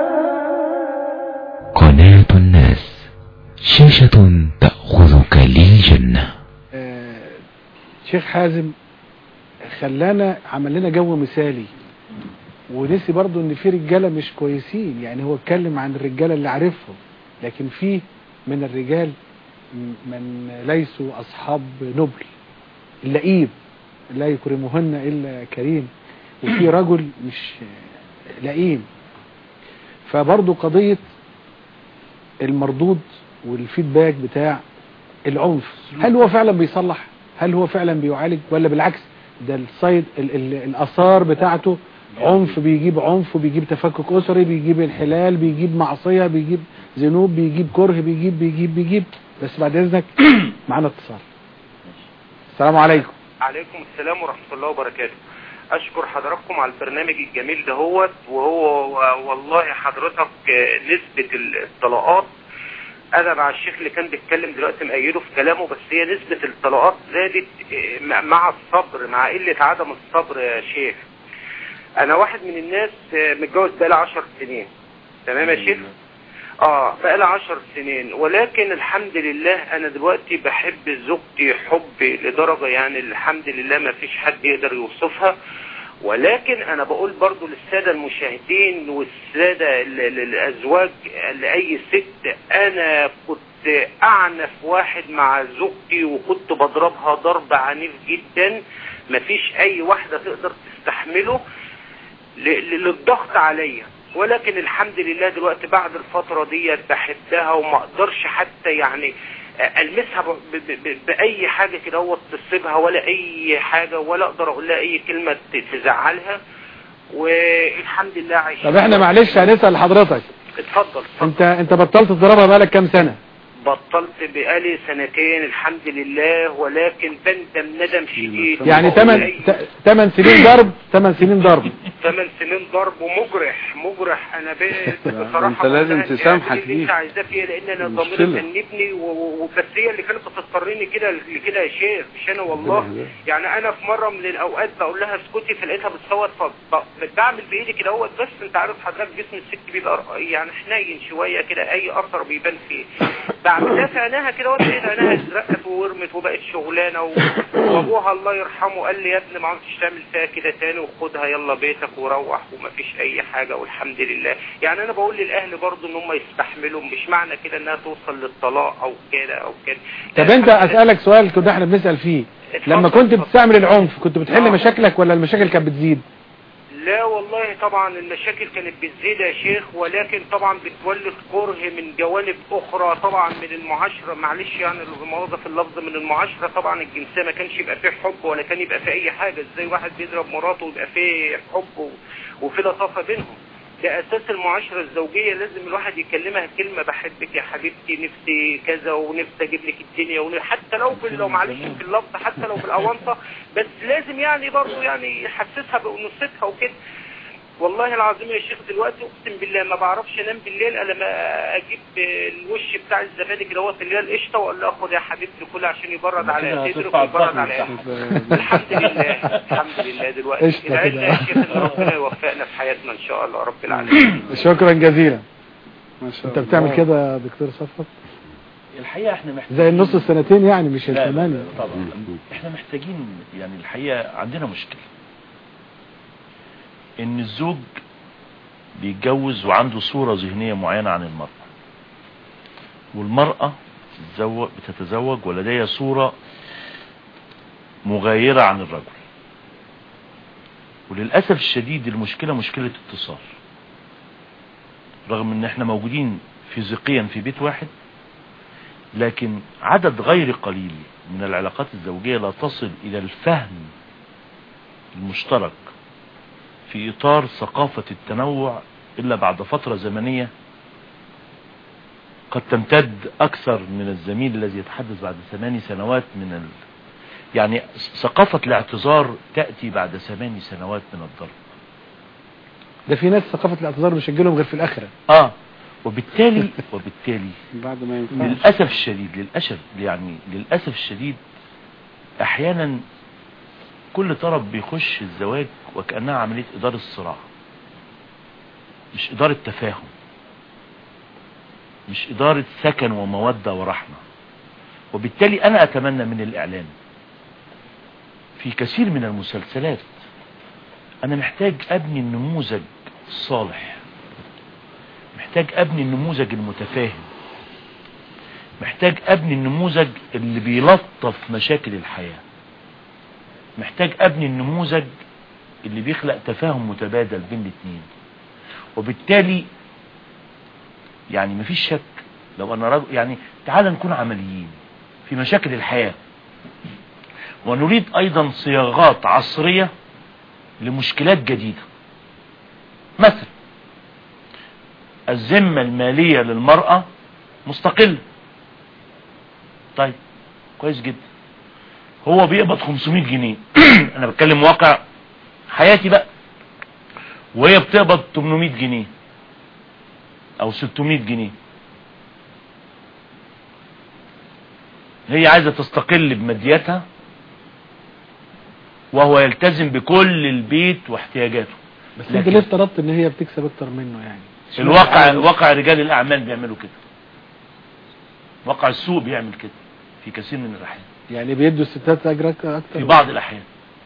قناة الناس شاشة تأخذك للجنة شيخ حازم خلانا عمل لنا جو مثالي ونسي برضو ان في رجاله مش كويسين يعني هو اتكلم عن الرجاله اللي عارفهم لكن في من الرجال م- من ليسوا اصحاب نبل اللئيم لا يكرمهن الا كريم وفي رجل مش لئيم فبرضو قضيه المردود والفيدباك بتاع العنف هل هو فعلا بيصلح هل هو فعلا بيعالج ولا بالعكس ده السايد ال ال الاثار بتاعته عنف بيجيب عنف وبيجيب تفكك اسري بيجيب انحلال بيجيب معصيه بيجيب ذنوب بيجيب كره بيجيب بيجيب بيجيب بس بعد اذنك معانا اتصال السلام عليكم عليكم السلام ورحمة الله وبركاته أشكر حضراتكم على البرنامج الجميل دهوت وهو و- والله حضرتك آه، نسبة الطلاقات أنا مع الشيخ اللي كان بيتكلم دلوقتي مأيده في كلامه بس هي نسبة الطلاقات زادت آه، مع- مع الصبر مع قلة عدم الصبر يا شيخ أنا واحد من الناس آه، متجوز بقالي عشر سنين تمام يا شيخ؟ اه بقالي عشر سنين ولكن الحمد لله انا دلوقتي بحب زوجتي حب لدرجة يعني الحمد لله ما فيش حد يقدر يوصفها ولكن انا بقول برضو للسادة المشاهدين والسادة ال- ال- الازواج لاي ست انا كنت اعنف واحد مع زوجتي وكنت بضربها ضرب عنيف جدا مفيش اي واحدة تقدر تستحمله ل- ل- للضغط عليا ولكن الحمد لله دلوقتي بعد الفترة دي بحبها وما اقدرش حتى يعني المسها ب- ب- ب- باي حاجة كده هو تصيبها ولا اي حاجة ولا اقدر اقول لها اي كلمة ت- تزعلها والحمد لله عايشين طب احنا معلش هنسأل حضرتك اتفضل انت انت بطلت تضربها بقالك كام سنة بطلت بقالي سنتين الحمد لله ولكن بندم ندم شديد يعني وبقول 8 أي- 8 سنين ضرب 8 سنين ضرب ثمان سنين ضرب ومجرح مجرح انا بقيت بصراحه انت لازم بقولها تسامحك اعملي اللي ليه. انت عايزاه فيها لان انا مشكلة. ضميري مأنبني و- و- وبس هي اللي كانت بتضطرني كده لكده يا شيخ مش انا والله يعني انا في مره من الاوقات بقول لها اسكتي فلقيتها بتصوت فبعمل بايدي كده اهوت بس انت عارف حضرتك جسم الست بيبقى يعني حنين شويه كده اي اثر بيبان فيه بعملها في عينها كده وقت لقيت عينها ازرقت وورمت وبقت شغلانه و- وابوها الله يرحمه قال لي يا ابني ما عدتش تعمل فيها كده تاني وخدها يلا بيتك وروح ومفيش اي حاجه والحمد لله يعني انا بقول للاهل برضو ان هم يستحملوا مش معنى كده انها توصل للطلاق او كده او كده طب انت اسألك سؤال كده احنا بنسأل فيه لما كنت بتستعمل العنف كنت بتحل مشاكلك ولا المشاكل كانت بتزيد لا والله طبعا المشاكل كانت بتزيد يا شيخ ولكن طبعا بتولد كره من جوانب اخرى طبعا من المعاشرة معلش يعني المواضع في اللفظ من المعاشرة طبعا الجنسية ما كانش يبقى فيه حب ولا كان يبقى فيه اي حاجة ازاي واحد بيضرب مراته ويبقى فيه حب و- وفي لطافة بينهم ده اساس المعاشرة الزوجية لازم الواحد يكلمها كلمة بحبك يا حبيبتي نفسي كذا ونفسي اجيب لك الدنيا ون- حتى لو في لو معلش في اللفظ حتى لو في الاونطة بس لازم يعني برضه يعني يحسسها بانوثتها وكده والله العظيم يا شيخ دلوقتي اقسم بالله ما بعرفش انام بالليل الا ما اجيب الوش بتاع الزبادي كده هو اللي هي القشطه واقول لها خد يا حبيبتي كلها عشان يبرد على صدرك ويبرد على قلبك الحمد لله الحمد لله دلوقتي قشطة ادعي كده. لنا يا شيخ ان ربنا يوفقنا في حياتنا ان شاء الله رب العالمين شكرا جزيلا ما شاء انت بتعمل كده يا دكتور صفوت الحقيقة احنا محتاجين زي النص السنتين يعني مش لا، لا، الثمانية طبعا احنا محتاجين يعني الحقيقة عندنا مشكلة ان الزوج بيتجوز وعنده صورة ذهنية معينة عن المرأة والمرأة بتتزوج, بتتزوج ولديها صورة مغايرة عن الرجل وللأسف الشديد المشكلة مشكلة اتصال رغم ان احنا موجودين فيزيقيا في بيت واحد لكن عدد غير قليل من العلاقات الزوجية لا تصل الى الفهم المشترك في اطار ثقافة التنوع الا بعد فترة زمنية قد تمتد اكثر من الزميل الذي يتحدث بعد ثماني سنوات من ال... يعني ثقافة الاعتذار تأتي بعد ثماني سنوات من الضرب ده في ناس ثقافة الاعتذار مش هتجيلهم غير في الآخرة اه وبالتالي وبالتالي بعد ما ينفعش للأسف الشديد للأسف يعني للأسف الشديد أحيانا كل طرف بيخش الزواج وكأنها عملية إدارة صراع مش إدارة تفاهم مش إدارة سكن ومودة ورحمة وبالتالي أنا أتمنى من الإعلام في كثير من المسلسلات أنا محتاج أبني النموذج الصالح محتاج أبني النموذج المتفاهم محتاج أبني النموذج اللي بيلطف مشاكل الحياة محتاج أبني النموذج اللي بيخلق تفاهم متبادل بين الاثنين وبالتالي يعني مفيش شك لو أنا رجل يعني تعال نكون عمليين في مشاكل الحياة ونريد أيضا صياغات عصرية لمشكلات جديدة مثلا الذمة المالية للمرأة مستقلة طيب كويس جدا هو بيقبض 500 جنيه انا بتكلم واقع حياتي بقى وهي بتقبض 800 جنيه او 600 جنيه هي عايزة تستقل بمادياتها وهو يلتزم بكل البيت واحتياجاته بس انت ليه افترضت ان هي بتكسب اكتر منه يعني الواقع واقع رجال الاعمال بيعملوا كده واقع السوق بيعمل كده في كثير من الاحيان يعني بيدوا الستات اجر اكتر في بعض الاحيان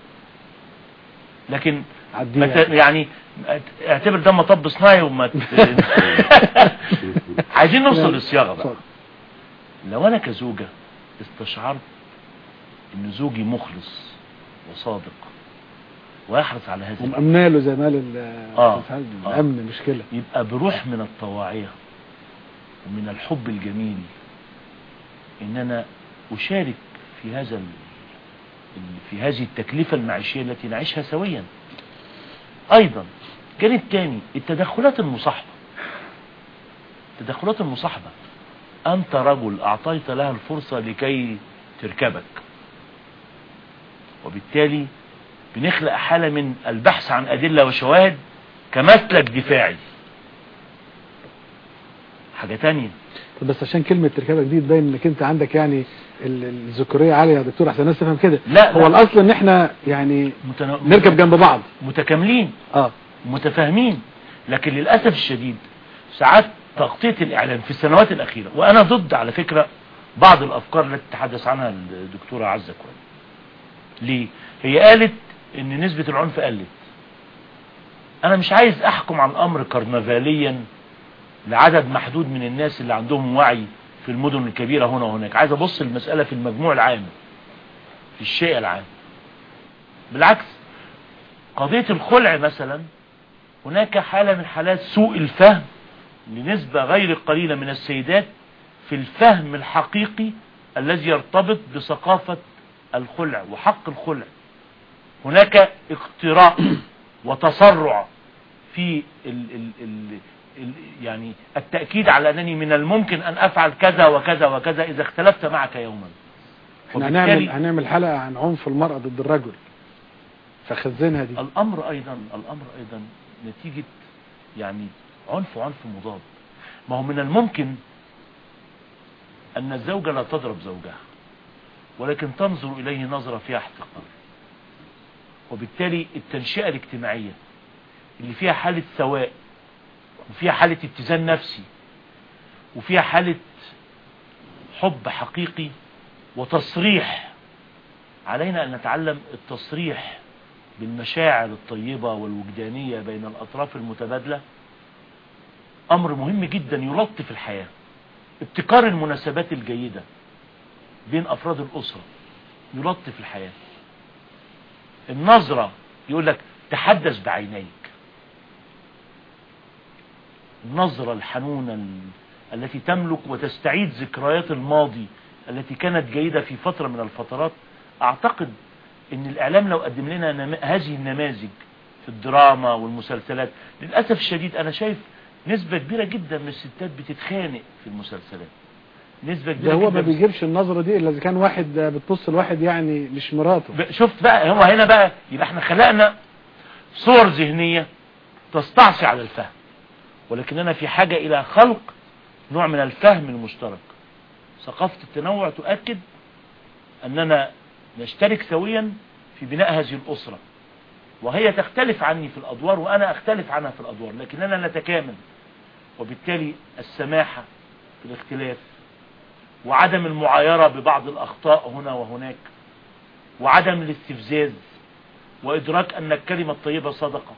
لكن ما ت- يعني اعتبر ده مطب صناعي وما ت- عايزين نوصل للصياغه بقى لو انا كزوجة استشعرت ان زوجي مخلص وصادق ويحرص على هذا ومأمنه له زي ما قال ال- آه. أستاذ سعد، آه. الأمن مشكلة يبقى بروح من الطواعية ومن الحب الجميل ان انا اشارك في هذا ال... ال- في هذه التكلفة المعيشية التي نعيشها سويا ايضا جانب تاني التدخلات المصاحبة التدخلات المصاحبة انت رجل اعطيت لها الفرصة لكي تركبك وبالتالي بنخلق حالة من البحث عن ادلة وشواهد كمسلك دفاعي حاجة تانية طب بس عشان كلمة تركبك دي تبين انك انت عندك يعني ال- الذكورية عالية يا دكتور عشان الناس تفهم كده لا، هو لا. الاصل ان احنا يعني متنا... نركب جنب بعض متكاملين اه متفاهمين لكن للأسف الشديد ساعات تغطية الإعلام في السنوات الأخيرة وأنا ضد على فكرة بعض الأفكار التي تحدث عنها الدكتورة عزة كوان ليه؟ هي قالت إن نسبة العنف قلت أنا مش عايز أحكم على الأمر كرنفاليا لعدد محدود من الناس اللي عندهم وعي في المدن الكبيرة هنا وهناك عايز أبص المسألة في المجموع العام في الشيء العام بالعكس قضية الخلع مثلا هناك حالة من حالات سوء الفهم لنسبة غير قليلة من السيدات في الفهم الحقيقي الذي يرتبط بثقافة الخلع وحق الخلع هناك اقتراء وتسرع في ال ال ال ال يعني التأكيد على أنني من الممكن أن أفعل كذا وكذا وكذا إذا اختلفت معك يوما احنا وبالتالي- هنعمل هنعمل حلقة عن عنف المرأة ضد الرجل فخزنها دي الامر ايضا الامر ايضا نتيجة يعني عنف عنف مضاد ما هو من الممكن ان الزوجة لا تضرب زوجها ولكن تنظر اليه نظرة فيها احتقار وبالتالي التنشئة الاجتماعية اللي فيها حالة سواء وفيها حالة اتزان نفسي وفيها حالة حب حقيقي وتصريح علينا ان نتعلم التصريح بالمشاعر الطيبة والوجدانية بين الأطراف المتبادلة أمر مهم جدا يلطف الحياة ابتكار المناسبات الجيدة بين أفراد الأسرة يلطف الحياة النظرة يقول لك تحدث بعينيك النظرة الحنونة ال- التي تملك وتستعيد ذكريات الماضي التي كانت جيدة في فترة من الفترات أعتقد ان الاعلام لو قدم لنا نم... هذه النماذج في الدراما والمسلسلات للأسف الشديد انا شايف نسبة كبيرة جدا من الستات بتتخانق في المسلسلات نسبة كبيرة ده هو جدا ما من- بيجيبش النظرة دي الا اذا كان واحد بتبص لواحد يعني مش مراته ب- شفت بقى هو هنا بقى يبقى احنا خلقنا صور ذهنية تستعصي على الفهم ولكننا في حاجة الى خلق نوع من الفهم المشترك ثقافة التنوع تؤكد اننا نشترك سويا في بناء هذه الاسرة وهي تختلف عني في الادوار وانا اختلف عنها في الادوار لكننا نتكامل وبالتالي السماحة في الاختلاف وعدم المعايرة ببعض الاخطاء هنا وهناك وعدم الاستفزاز وإدراك أن الكلمة الطيبة صدقة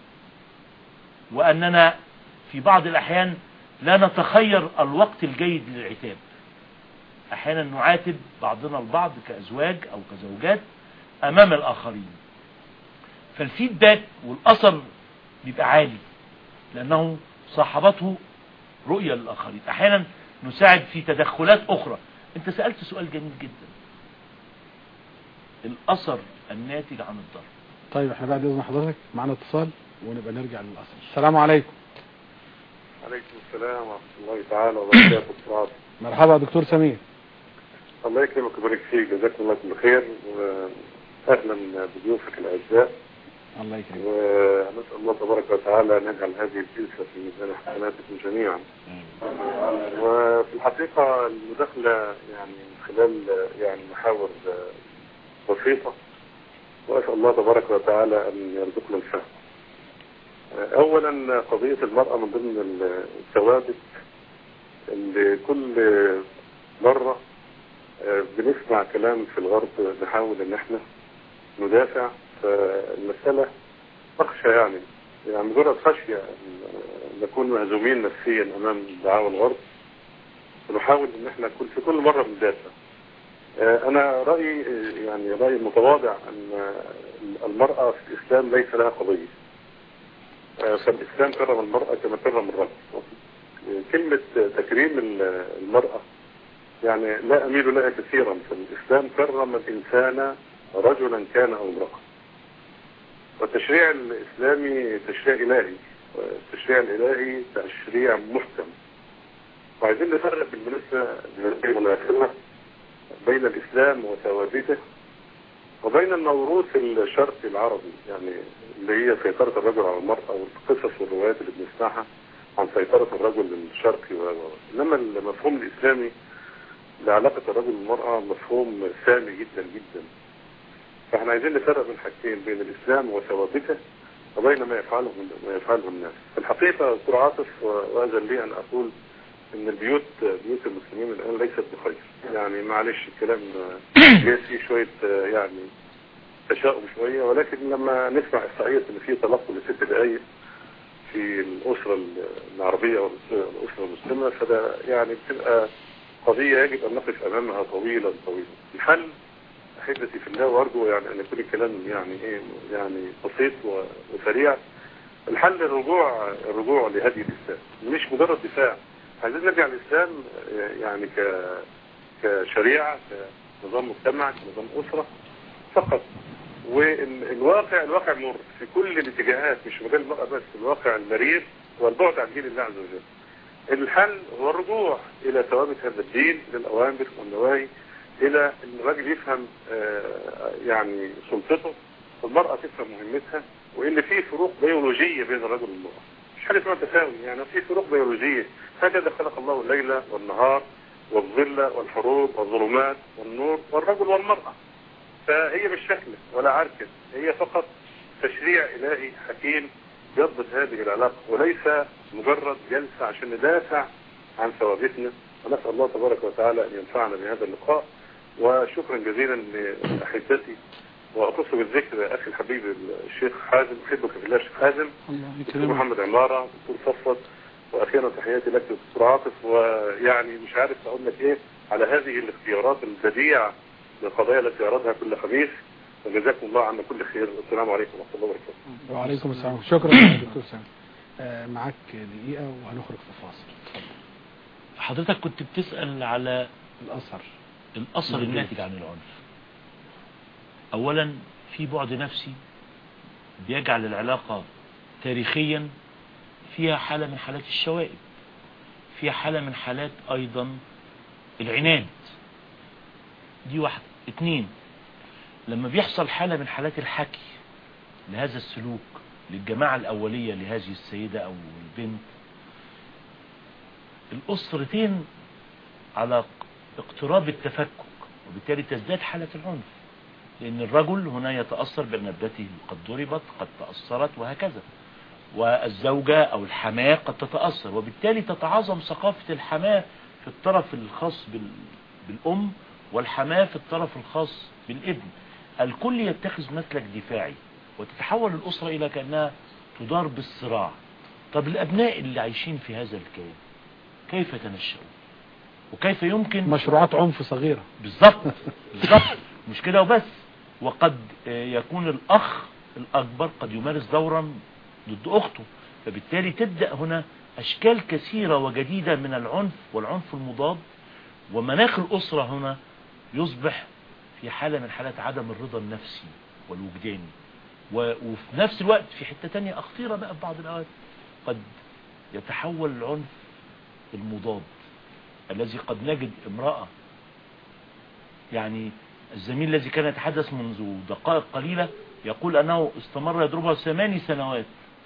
وأننا في بعض الأحيان لا نتخير الوقت الجيد للعتاب أحيانا نعاتب بعضنا البعض كأزواج أو كزوجات أمام الآخرين فالفيدباك والأثر بيبقى عالي لأنه صاحبته رؤية للآخرين أحيانا نساعد في تدخلات أخرى أنت سألت سؤال جميل جدا الأثر الناتج عن الضرب طيب احنا بعد اذن حضرتك معانا اتصال ونبقى نرجع للاصل السلام عليكم عليكم السلام ورحمة الله تعالى وبركاته الصلاة مرحبا يا دكتور سمير الله يكرمك ويبارك فيك جزاكم الله كل خير واهلا بضيوفك الاعزاء الله يكرمك ونسال الله تبارك وتعالى ان يجعل هذه الجلسه في ميزان حسناتكم جميعا. وفي الحقيقه المداخله يعني من خلال يعني محاور بسيطه واسال الله تبارك وتعالى ان يرزقنا الفهم. اولا قضيه المراه من ضمن الثوابت اللي كل مره بنسمع كلام في الغرب نحاول ان احنا ندافع فالمسألة أخشى يعني يعني مجرد خشية أن نكون مهزومين نفسيا أمام دعاوى الغرب ونحاول ان احنا كل في كل مرة بندافع آه، انا رأيي آه، يعني رأيي المتواضع ان آه، المرأة في الاسلام ليس لها قضية آه، فالاسلام كرم المرأة كما كرم الرجل آه، كلمة تكريم ال- المرأة يعني لا اميل لها كثيرا فالاسلام كرم الانسان رجلا كان او امرأة والتشريع الاسلامي تشريع الهي والتشريع الالهي تشريع محكم وعايزين نفرق بالمناسبة بين المناسبة بين الإسلام وثوابته وبين الموروث الشرقي العربي يعني اللي هي سيطرة الرجل على المرأة والقصص والروايات اللي بنسمعها عن سيطرة الرجل الشرقي و... و- إنما المفهوم الإسلامي لعلاقة الرجل والمرأة مفهوم سامي جدا جدا فاحنا عايزين نفرق بين حاجتين بين الإسلام وثوابته وبين ما يفعله ما يفعله الناس في الحقيقة دكتور عاطف وأذن لي أن أقول ان البيوت بيوت المسلمين الان ليست بخير يعني معلش الكلام جاي فيه شوية آه، يعني تشاؤم شوية ولكن لما نسمع احصائية ان في طلاق كل ست دقايق في الاسرة العربية والاسرة المسلمة فده يعني بتبقى قضية يجب ان نقف امامها طويلا طويلا الحل احبتي في الله وارجو يعني ان يكون الكلام يعني ايه يعني بسيط و- وسريع الحل الرجوع الرجوع لهدي الاسلام مش مجرد دفاع عايزين نرجع للإسلام آه، يعني ك كشريعة كنظام مجتمع كنظام أسرة فقط والواقع الواقع مر في كل الاتجاهات مش مجال المرأة بس الواقع المرير والبعد عن دين الله عز وجل الحل هو الرجوع إلى ثوابت هذا الدين إلى الأوامر والنواهي إلى أن الراجل يفهم آه، يعني سلطته والمرأة تفهم مهمتها وإن في فروق بيولوجية بين الرجل والمرأة مش حاجة اسمها تساوي يعني في فروق بيولوجية هكذا خلق الله الليل والنهار والظل والحروب والظلمات والنور والرجل والمرأة فهي مش شكل ولا عركة هي فقط تشريع إلهي حكيم يضبط هذه العلاقة وليس مجرد جلسة عشان ندافع عن ثوابتنا ونسأل الله تبارك وتعالى أن ينفعنا بهذا اللقاء وشكرا جزيلا لأحبتي وأخص بالذكر أخي الحبيب الشيخ حازم أحبك في الله الشيخ حازم الله دكتور يكرمك محمد عمارة دكتور صفوت واخيرا تحياتي لك دكتور عاطف ويعني مش عارف اقول لك ايه على هذه الاختيارات البديعة للقضايا التي يعرضها كل خميس وجزاكم الله عنا كل خير والسلام عليكم ورحمة الله وبركاته وعليكم السلام شكرا يا دكتور سامي آه، معاك دقيقة وهنخرج في فاصل حضرتك كنت بتسأل على الأثر الأثر مم. الناتج عن العنف أولا في بعد نفسي بيجعل العلاقة تاريخيا فيها حالة من حالات الشوائب فيها حالة من حالات أيضا العناد دي واحدة اتنين لما بيحصل حالة من حالات الحكي لهذا السلوك للجماعة الأولية لهذه السيدة أو البنت الأسرتين على اقتراب التفكك وبالتالي تزداد حالة العنف لأن الرجل هنا يتأثر بأن ابنته قد ضربت قد تأثرت وهكذا والزوجة أو الحماة قد تتأثر وبالتالي تتعاظم ثقافة الحماة في الطرف الخاص بال... بالأم والحماة في الطرف الخاص بالابن الكل يتخذ مسلك دفاعي وتتحول الأسرة إلى كأنها تدار بالصراع طب الأبناء اللي عايشين في هذا الكيان كيف تنشأوا وكيف يمكن مشروعات عنف صغيرة بالظبط بالظبط مش كده وبس وقد آه، يكون الأخ الأكبر قد يمارس دورا ضد أخته فبالتالي تبدأ هنا أشكال كثيرة وجديدة من العنف والعنف المضاد ومناخ الأسرة هنا يصبح في حالة من حالات عدم الرضا النفسي والوجداني و- وفي نفس الوقت في حتة تانية أخطيرة بقى في بعض الأوقات قد يتحول العنف المضاد الذي قد نجد امرأة يعني الزميل الذي كان يتحدث منذ دقائق قليلة يقول أنه استمر يضربها ثماني سنوات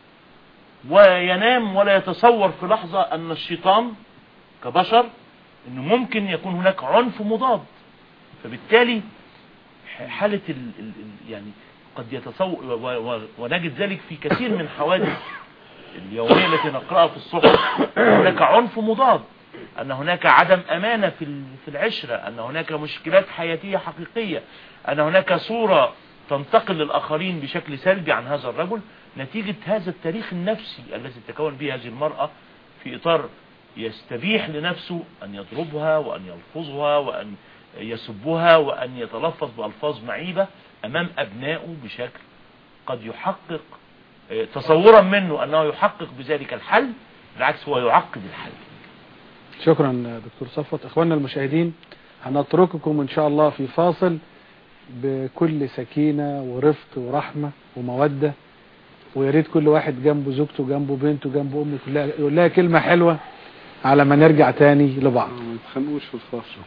وينام ولا يتصور في لحظة أن الشيطان كبشر أنه ممكن يكون هناك عنف مضاد فبالتالي ح- حالة ال ال ال يعني قد يتصور و- و- ونجد ذلك في كثير من حوادث اليومية التي نقرأها في الصحف هناك عنف مضاد أن هناك عدم أمانة في ال- في العشرة أن هناك مشكلات حياتية حقيقية أن هناك صورة تنتقل للآخرين بشكل سلبي عن هذا الرجل نتيجة هذا التاريخ النفسي الذي تكون به هذه المرأة في إطار يستبيح لنفسه أن يضربها وأن يلفظها وأن يسبها وأن يتلفظ بألفاظ معيبة أمام أبنائه بشكل قد يحقق آه، تصورا منه أنه يحقق بذلك الحل بالعكس هو يعقد الحل شكرا دكتور صفوت اخواننا المشاهدين هنترككم ان شاء الله في فاصل بكل سكينة ورفق ورحمة ومودة ويا ريت كل واحد جنبه زوجته جنبه بنته جنبه امه كلها يقول لها كلمة حلوة على ما نرجع تاني لبعض ما تخنوش في الفاصل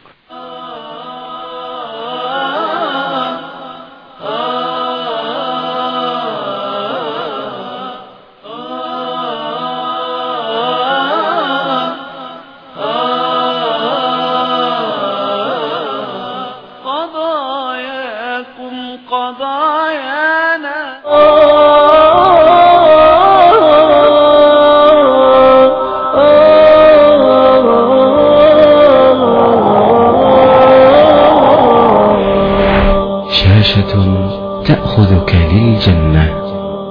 قضاياكم قضايانا شاشة تأخذك للجنة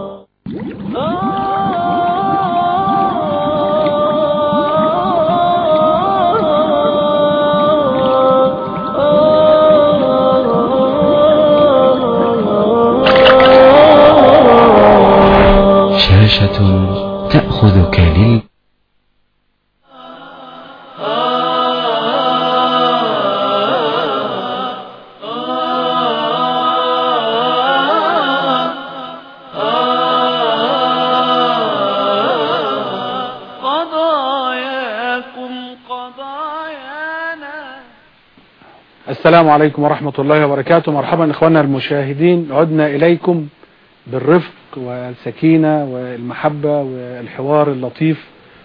شاشة تأخذك لل قضاياكم قضايانا السلام عليكم ورحمة الله وبركاته مرحبا اخواننا المشاهدين عدنا اليكم بالرفق والسكينة والمحبة والحوار اللطيف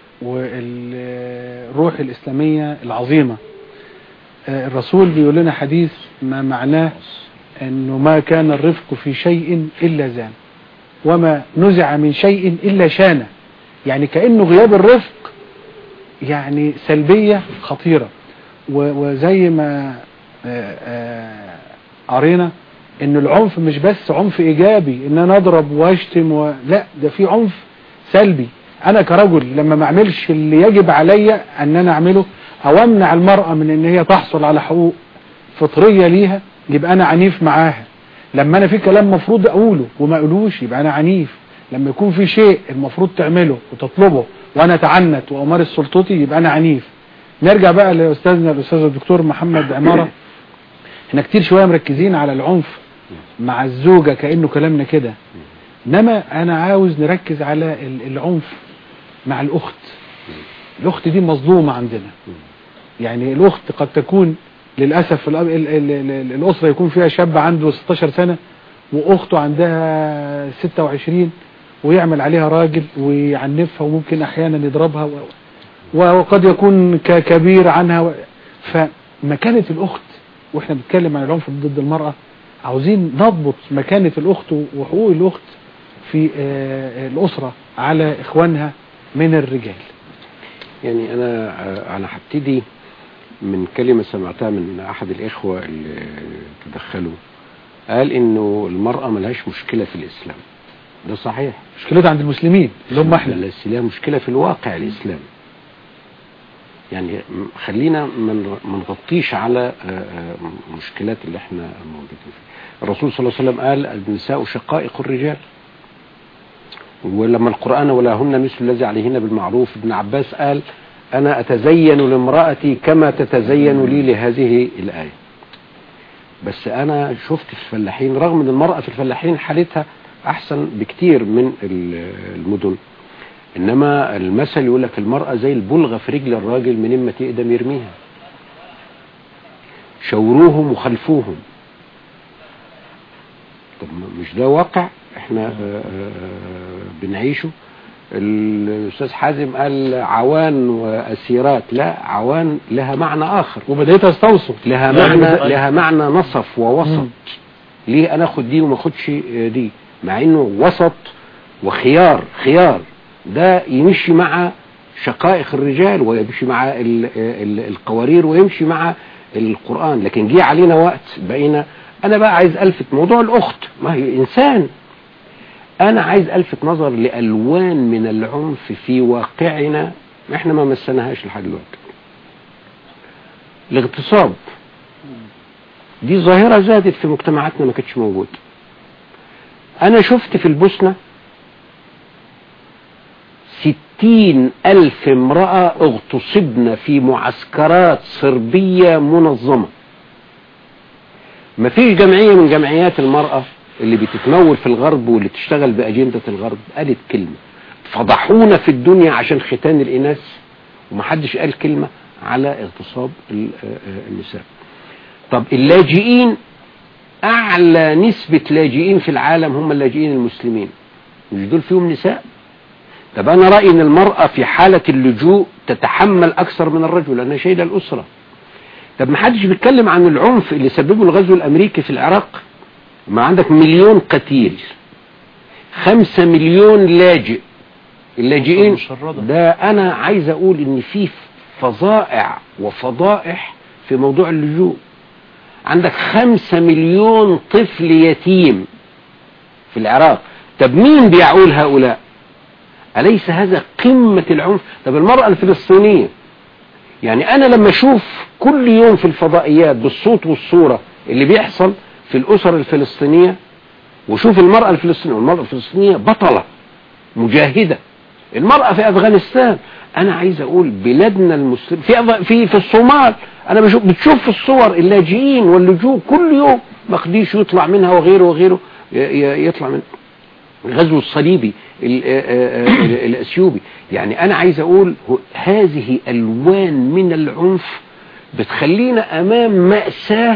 والروح الإسلامية العظيمة آه، الرسول بيقول لنا حديث ما معناه انه ما كان الرفق في شيء الا زان وما نزع من شيء الا شانه يعني كأنه غياب الرفق يعني سلبية خطيرة و- وزي ما آه، آه، قرينا ان العنف مش بس عنف ايجابي ان انا اضرب واشتم و... لا ده في عنف سلبي انا كرجل لما ما اعملش اللي يجب عليا ان انا اعمله او امنع المرأة من ان هي تحصل على حقوق فطرية ليها يبقى انا عنيف معاها لما انا في كلام مفروض اقوله وما اقولوش يبقى انا عنيف لما يكون في شيء المفروض تعمله وتطلبه وانا اتعنت وامارس سلطتي يبقى انا عنيف نرجع بقى لاستاذنا الاستاذ الدكتور محمد عمارة احنا كتير شوية مركزين على العنف مع الزوجة كأنه كلامنا كده انما انا عاوز نركز على ال- العنف مع الاخت الاخت دي مظلومة عندنا يعني الاخت قد تكون للأسف الأب- ال- ال- ال- الأسرة يكون فيها شاب عنده 16 سنة وأخته عندها 26 ويعمل عليها راجل ويعنفها وممكن أحيانا يضربها و- وقد يكون ك- كبير عنها و- فمكانة الأخت وإحنا بنتكلم عن العنف ضد المرأة عاوزين نضبط مكانة الأخت وحقوق الأخت في آه، الأسرة على إخوانها من الرجال يعني انا انا هبتدي من كلمة سمعتها من احد الاخوة اللي تدخلوا قال انه المرأة ملهاش مشكلة في الاسلام ده صحيح مشكلتها عند المسلمين اللي هم احنا بس لها مشكلة في الواقع الاسلام يعني م- خلينا من ما نغطيش على آه، آه، مشكلات اللي احنا موجودين فيها الرسول صلى الله عليه وسلم قال النساء شقائق الرجال ولما القرآن ولهن مثل الذي عليهن بالمعروف ابن عباس قال أنا أتزين لامرأتي كما تتزين لي لهذه الآية بس أنا شفت في الفلاحين رغم أن المرأة في الفلاحين حالتها أحسن بكتير من ال- المدن إنما المثل يقول لك المرأة زي البلغة في رجل الراجل من ما تقدم يرميها شوروهم وخلفوهم طب ما- مش ده واقع احنا آه، آه، بنعيشه الاستاذ حازم قال عوان واسيرات لا عوان لها معنى اخر وبدأت استوصف لها يعني معنى بدأ- لها معنى نصف ووسط مم. ليه انا اخد دي وما اخدش آه، دي مع انه وسط وخيار خيار ده يمشي مع شقائق الرجال ويمشي مع ال- ال- القوارير ويمشي مع القرآن لكن جه علينا وقت بقينا انا بقى عايز الفت موضوع الاخت ما هي انسان انا عايز الفت نظر لالوان من العنف في واقعنا احنا ما مسناهاش لحد دلوقتي الاغتصاب دي ظاهرة زادت في مجتمعاتنا ما كانتش موجودة انا شفت في البوسنة ستين الف امرأة اغتصبن في معسكرات صربية منظمة ما فيش جمعية من جمعيات المرأة اللي بتتمول في الغرب واللي تشتغل بأجندة الغرب قالت كلمة فضحونا في الدنيا عشان ختان الإناث ومحدش قال كلمة على اغتصاب ال- آه، آه، النساء طب اللاجئين أعلى نسبة لاجئين في العالم هم اللاجئين المسلمين مش دول فيهم نساء طب أنا رأيي أن المرأة في حالة اللجوء تتحمل أكثر من الرجل لأنها شايلة الأسرة طب ما حدش بيتكلم عن العنف اللي سببه الغزو الأمريكي في العراق ما عندك مليون قتيل خمسة مليون لاجئ اللاجئين ده أنا عايز أقول إن في فظائع وفضائح في موضوع اللجوء عندك خمسة مليون طفل يتيم في العراق طب مين بيعول هؤلاء أليس هذا قمة العنف طب المرأة الفلسطينية يعني أنا لما أشوف كل يوم في الفضائيات بالصوت والصورة اللي بيحصل في الأسر الفلسطينية وشوف المرأة الفلسطينية والمرأة الفلسطينية بطلة مجاهدة المرأة في أفغانستان أنا عايز أقول بلادنا المسلم في أف- في في الصومال أنا بشوف بتشوف في الصور اللاجئين واللجوء كل يوم مقديش يطلع منها وغيره وغيره ي- ي- يطلع من الغزو الصليبي ال- آه، آه، آه، الأثيوبي يعني أنا عايز أقول هو- هذه ألوان من العنف بتخلينا أمام مأساة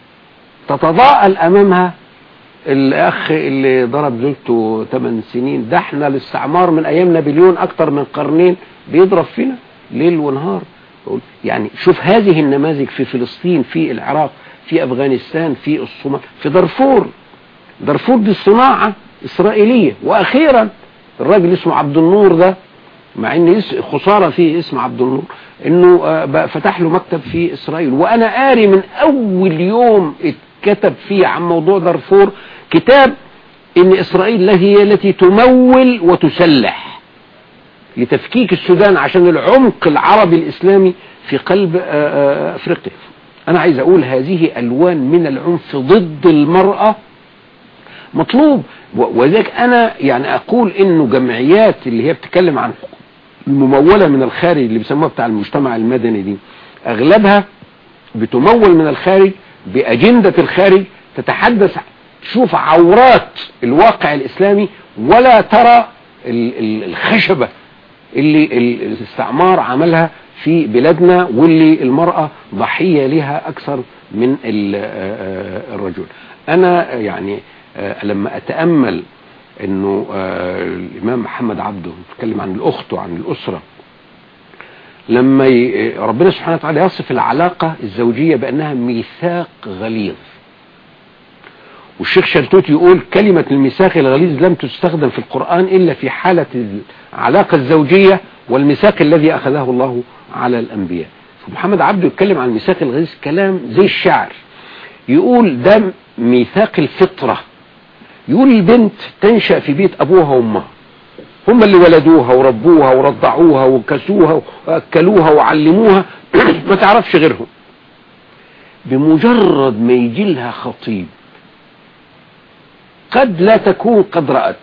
تتضاءل أمامها الأخ اللي ضرب زوجته 8 سنين ده احنا الاستعمار من أيام نابليون أكتر من قرنين بيضرب فينا ليل ونهار بقول يعني شوف هذه النماذج في فلسطين في العراق في أفغانستان في الصومال في دارفور دارفور دي صناعة إسرائيلية وأخيرا الراجل اسمه عبد النور ده مع ان اس- خسارة فيه اسم عبد النور انه آه، بقى فتح له مكتب في اسرائيل وانا قاري من اول يوم اتكتب فيه عن موضوع دارفور كتاب ان اسرائيل لا هي التي تمول وتسلح لتفكيك السودان عشان العمق العربي الاسلامي في قلب آه، آه، افريقيا انا عايز اقول هذه الوان من العنف ضد المرأة مطلوب و- وذلك انا يعني اقول انه جمعيات اللي هي بتتكلم عن الممولة من الخارج اللي بيسموها بتاع المجتمع المدني دي اغلبها بتمول من الخارج باجندة الخارج تتحدث تشوف عورات الواقع الاسلامي ولا ترى ال- ال- الخشبة اللي ال- الاستعمار عملها في بلادنا واللي المرأة ضحية لها أكثر من ال- آه، آه، الرجل أنا يعني آه، لما أتأمل أنه آه، الإمام محمد عبده بيتكلم عن الأخت وعن الأسرة لما ي- ربنا سبحانه وتعالى يصف العلاقة الزوجية بأنها ميثاق غليظ والشيخ شلتوت يقول كلمة الميثاق الغليظ لم تستخدم في القرآن إلا في حالة العلاقة الزوجية والميثاق الذي أخذه الله على الأنبياء محمد عبده يتكلم عن الميثاق الغليظ كلام زي الشعر يقول ده ميثاق الفطرة يقول البنت تنشأ في بيت أبوها وأمها هم اللي ولدوها وربوها ورضعوها وكسوها وأكلوها وعلموها ما تعرفش غيرهم بمجرد ما يجي لها خطيب قد لا تكون قد رأت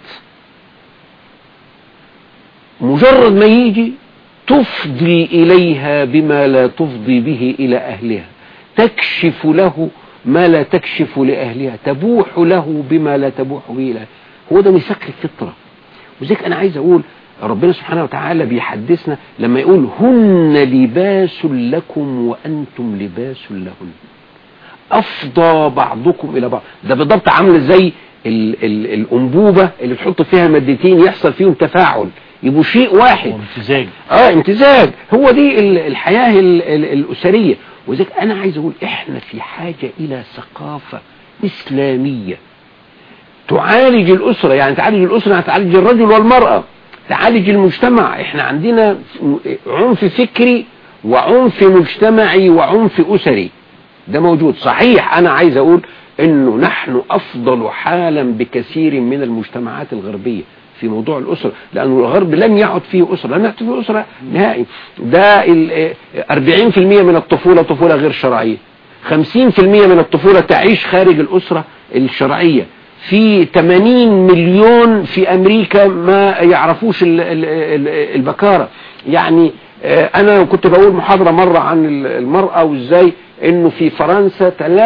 مجرد ما يجي تفضي إليها بما لا تفضي به إلى أهلها تكشف له ما لا تكشف لأهلها تبوح له بما لا تبوح به إلى هو ده ميثاق الفطرة وذلك أنا عايز أقول ربنا سبحانه وتعالى بيحدثنا لما يقول هن لباس لكم وأنتم لباس لهن أفضى بعضكم إلى بعض ده بالضبط عامل زي ال ال الأنبوبة اللي تحط فيها مادتين يحصل فيهم تفاعل يبقوا شيء واحد امتزاج اه امتزاج هو دي ال- الحياة ال- ال- الأسرية وذلك أنا عايز أقول إحنا في حاجة إلى ثقافة إسلامية تعالج الأسرة يعني تعالج الأسرة يعني تعالج الرجل والمرأة تعالج المجتمع إحنا عندنا عنف فكري وعنف مجتمعي وعنف أسري ده موجود صحيح أنا عايز أقول إنه نحن أفضل حالا بكثير من المجتمعات الغربية في موضوع الأسرة لأن الغرب لم يعد فيه أسرة لم يعد فيه أسرة نهائي ده ال- آه، 40% من الطفولة طفولة غير شرعية 50% من الطفولة تعيش خارج الأسرة الشرعية في 80 مليون في أمريكا ما يعرفوش ال- ال- ال- البكارة يعني آه، أنا كنت بقول محاضرة مرة عن ال- المرأة وإزاي إنه في فرنسا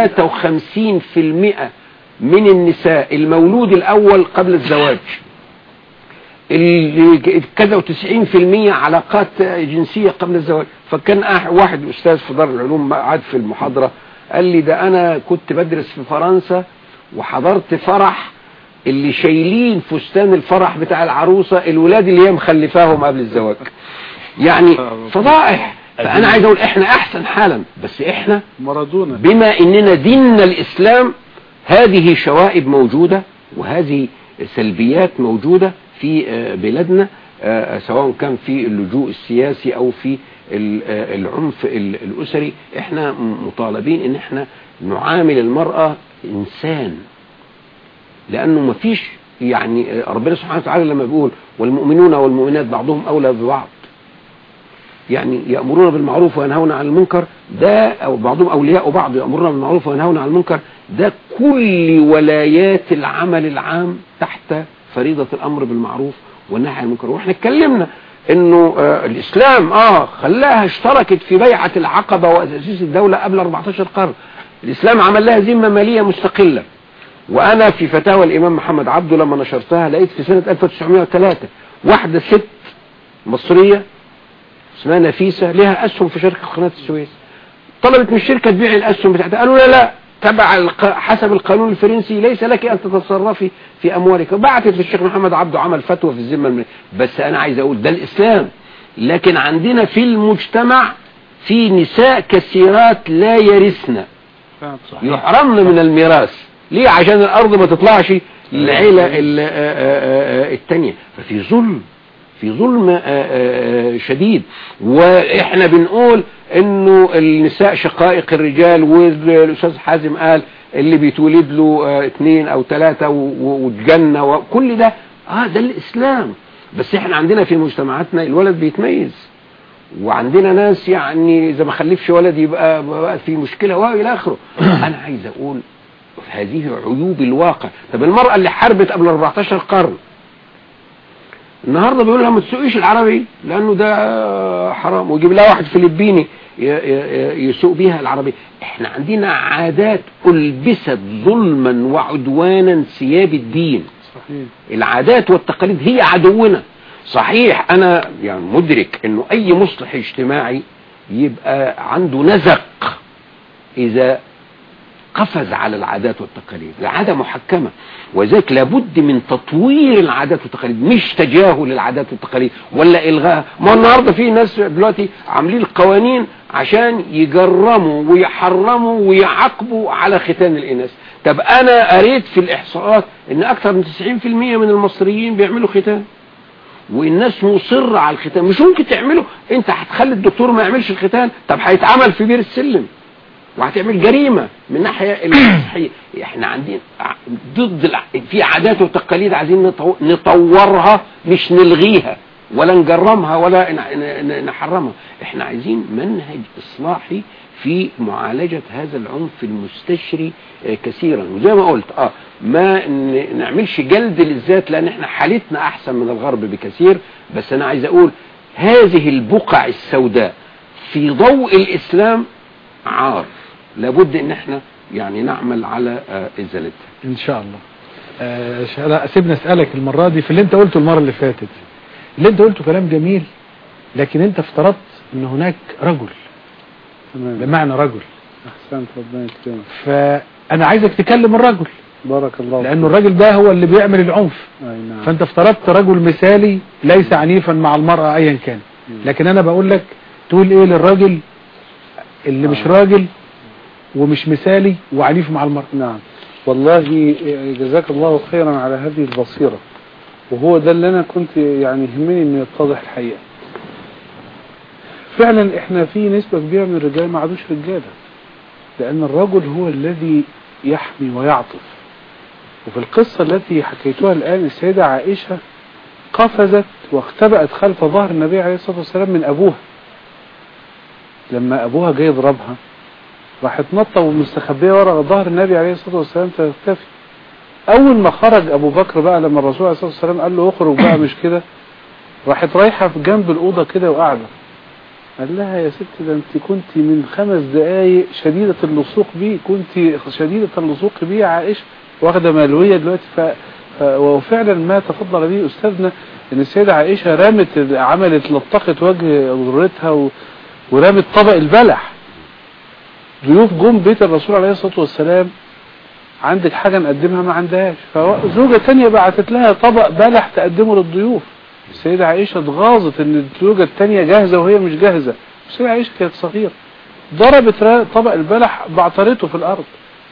53% من النساء المولود الأول قبل الزواج اللي كذا وتسعين في المية علاقات جنسية قبل الزواج فكان أح- واحد أستاذ في دار العلوم قعد في المحاضرة قال لي ده أنا كنت بدرس في فرنسا وحضرت فرح اللي شايلين فستان الفرح بتاع العروسة الولاد اللي هي مخلفاهم قبل الزواج يعني فضائح فأنا عايز أقول إحنا أحسن حالا بس إحنا مارادونا بما اننا ديننا الاسلام هذه شوائب موجودة وهذه سلبيات موجودة في آه، بلادنا آه، سواء كان في اللجوء السياسي او في ال- آه، العنف ال- الاسري احنا م- مطالبين ان احنا نعامل المرأة انسان لانه ما فيش يعني آه، ربنا سبحانه وتعالى لما بيقول والمؤمنون والمؤمنات بعضهم اولى ببعض يعني يأمرون بالمعروف وينهون عن المنكر ده أو بعضهم أولياء بعض يأمرون بالمعروف وينهون عن المنكر ده كل ولايات العمل العام تحت فريضة الأمر بالمعروف والنهي عن المنكر واحنا اتكلمنا انه آه الاسلام اه خلاها اشتركت في بيعة العقبة وتأسيس الدولة قبل 14 قرن الاسلام عمل لها ذمة مالية مستقلة وانا في فتاوى الامام محمد عبده لما نشرتها لقيت في سنة 1903 واحدة ست مصرية اسمها نفيسة لها أسهم في شركة قناة السويس طلبت من الشركة تبيع الأسهم بتاعتها قالوا لا لا تبع الق... حسب القانون الفرنسي ليس لك أن تتصرفي في أموالك بعتت للشيخ محمد عبده عمل فتوى في الذمة المالية بس أنا عايز أقول ده الإسلام لكن عندنا في المجتمع في نساء كثيرات لا يرثن يحرمن من الميراث ليه عشان الأرض ما تطلعش للعيلة ال- آه، آه، آه، التانية ففي ظلم في ظلم آه، آه، شديد واحنا بنقول انه النساء شقائق الرجال والاستاذ حازم قال اللي بيتولد له آه، اثنين او ثلاثة وتجنة وكل ده اه ده الاسلام بس احنا عندنا في مجتمعاتنا الولد بيتميز وعندنا ناس يعني اذا ما خلفش ولد يبقى بقى في مشكلة والى اخره انا عايز اقول هذه عيوب الواقع طب المرأة اللي حاربت قبل 14 قرن النهارده بيقول لها ما تسوقيش العربي لانه ده حرام ويجيب لها واحد فلبيني ي- ي- يسوق بيها العربية احنا عندنا عادات البست ظلما وعدوانا ثياب الدين صحيح العادات والتقاليد هي عدونا صحيح انا يعني مدرك انه اي مصلح اجتماعي يبقى عنده نزق اذا قفز على العادات والتقاليد العادة محكمة وذلك لابد من تطوير العادات والتقاليد مش تجاهل العادات والتقاليد ولا إلغاء ما هو النهاردة في ناس دلوقتي عاملين القوانين عشان يجرموا ويحرموا ويعاقبوا على ختان الإناث طب أنا قريت في الإحصاءات إن أكثر من 90% من المصريين بيعملوا ختان والناس مصرة على الختان مش ممكن تعمله انت هتخلي الدكتور ما يعملش الختان طب هيتعمل في بير السلم وهتعمل جريمة من ناحية الصحية احنا عندنا ع- ضد الع... في عادات وتقاليد عايزين نطو- نطورها مش نلغيها ولا نجرمها ولا ن- ن- نحرمها احنا عايزين منهج اصلاحي في معالجة هذا العنف المستشري آه، كثيرا وزي ما قلت اه ما ن- نعملش جلد للذات لان احنا حالتنا احسن من الغرب بكثير بس انا عايز اقول هذه البقع السوداء في ضوء الاسلام عار لابد ان احنا يعني نعمل على آه، ازالتها ان شاء الله آه ش- لا سيبني اسالك المره دي في اللي انت قلته المره اللي فاتت اللي انت قلته كلام جميل لكن انت افترضت ان هناك رجل تمام بمعنى رجل احسنت ربنا يكرمك فانا عايزك تكلم الرجل بارك الله لانه الراجل ده هو اللي بيعمل العنف اي نعم فانت افترضت رجل مثالي ليس عنيفا مع المرأة ايا كان لكن انا بقول لك تقول ايه للراجل اللي مش راجل ومش مثالي وعنيف مع المرأة نعم والله جزاك الله خيرا على هذه البصيرة وهو ده اللي انا كنت يعني يهمني انه يتضح الحقيقة فعلا احنا في نسبة كبيرة من الرجال ما عادوش رجالة لان الرجل هو الذي يحمي ويعطف وفي القصة التي حكيتها الآن السيدة عائشة قفزت واختبأت خلف ظهر النبي عليه الصلاة والسلام من أبوها لما أبوها جاي يضربها راحت نطة ومستخبية ورا ظهر النبي عليه الصلاة والسلام تختفي أول ما خرج أبو بكر بقى لما الرسول عليه الصلاة والسلام قال له اخرج بقى مش كده راحت رايحة في جنب الأوضة كده وقاعدة قال لها يا ست ده انت كنت من خمس دقايق شديدة اللصوق بي كنت شديدة اللصوق بي يا عائشة واخدة مالوية دلوقتي ف... ف... وفعلا ما تفضل به أستاذنا ان السيدة عائشة رامت عملت لطقت وجه ضرتها و... ورامت طبق البلح ضيوف جم بيت الرسول عليه الصلاة والسلام عندك حاجة نقدمها ما عندهاش فزوجة تانية بعتت لها طبق بلح تقدمه للضيوف السيدة عائشة اتغاظت ان الزوجة التانية جاهزة وهي مش جاهزة السيدة عائشة كانت صغيرة ضربت طبق البلح بعترته في الارض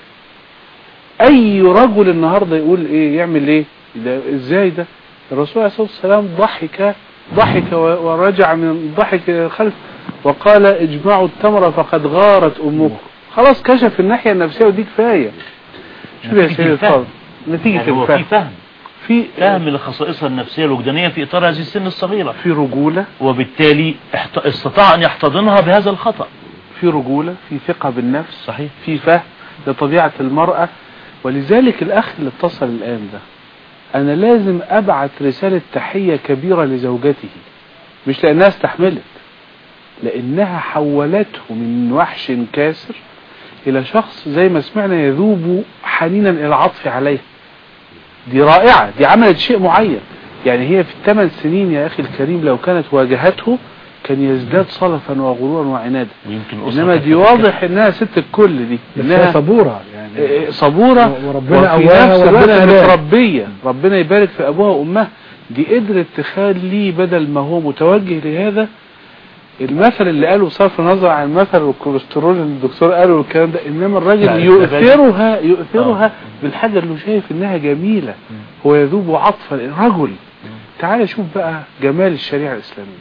اي رجل النهاردة يقول ايه يعمل ايه ده ازاي ده الرسول عليه الصلاة والسلام ضحك ضحك ورجع من ضحك خلف وقال اجمعوا التمر فقد غارت امكم خلاص كشف الناحية النفسية ودي كفاية شوف يا سيدي الفاضل نتيجة يعني هو الفهم في فهم في فهم لخصائصها النفسية الوجدانية في إطار هذه السن الصغيرة في رجولة وبالتالي احت... استطاع أن يحتضنها بهذا الخطأ في رجولة في ثقة بالنفس صحيح في فهم لطبيعة المرأة ولذلك الأخ اللي اتصل الآن ده أنا لازم أبعت رسالة تحية كبيرة لزوجته مش لأنها استحملت لأنها حولته من وحش كاسر إلى شخص زي ما سمعنا يذوب حنينا إلى العطف عليه دي رائعة دي عملت شيء معين يعني هي في الثمان سنين يا أخي الكريم لو كانت واجهته كان يزداد صلفا وغرورا وعنادا ويمكن إنما دي واضح إنها ست الكل دي بس هي صبورة يعني صبورة وربنا وفي قواها نفس وربنا الوقت هداها. متربية ربنا يبارك في أبوها وأمها دي قدرت تخلي بدل ما هو متوجه لهذا المثل اللي قاله صرف النظر عن مثل الكوليسترول اللي الدكتور قاله والكلام ده انما الراجل لا، يؤثرها يؤثرها بالحاجه اللي شايف انها جميله هو يذوب عطفا رجل تعال شوف بقى جمال الشريعه الاسلاميه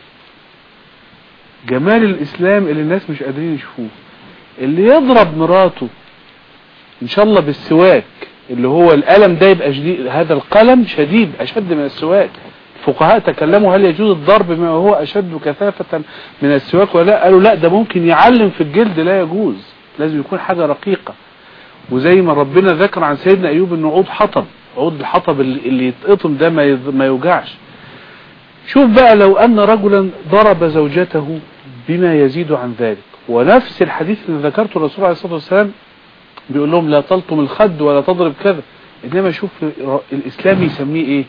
جمال الاسلام اللي الناس مش قادرين يشوفوه اللي يضرب مراته ان شاء الله بالسواك اللي هو القلم ده يبقى شديد هذا القلم شديد اشد من السواك الفقهاء تكلموا هل يجوز الضرب بما هو اشد كثافة من السواك ولا لا قالوا لا ده ممكن يعلم في الجلد لا يجوز لازم يكون حاجة رقيقة وزي ما ربنا ذكر عن سيدنا ايوب انه عود حطب عود الحطب اللي اللي يتقطم ده ما يض- ما يوجعش شوف بقى لو ان رجلا ضرب زوجته بما يزيد عن ذلك ونفس الحديث اللي ذكرته الرسول عليه الصلاة والسلام بيقول لهم لا تلطم الخد ولا تضرب كذا انما شوف الاسلام يسميه ايه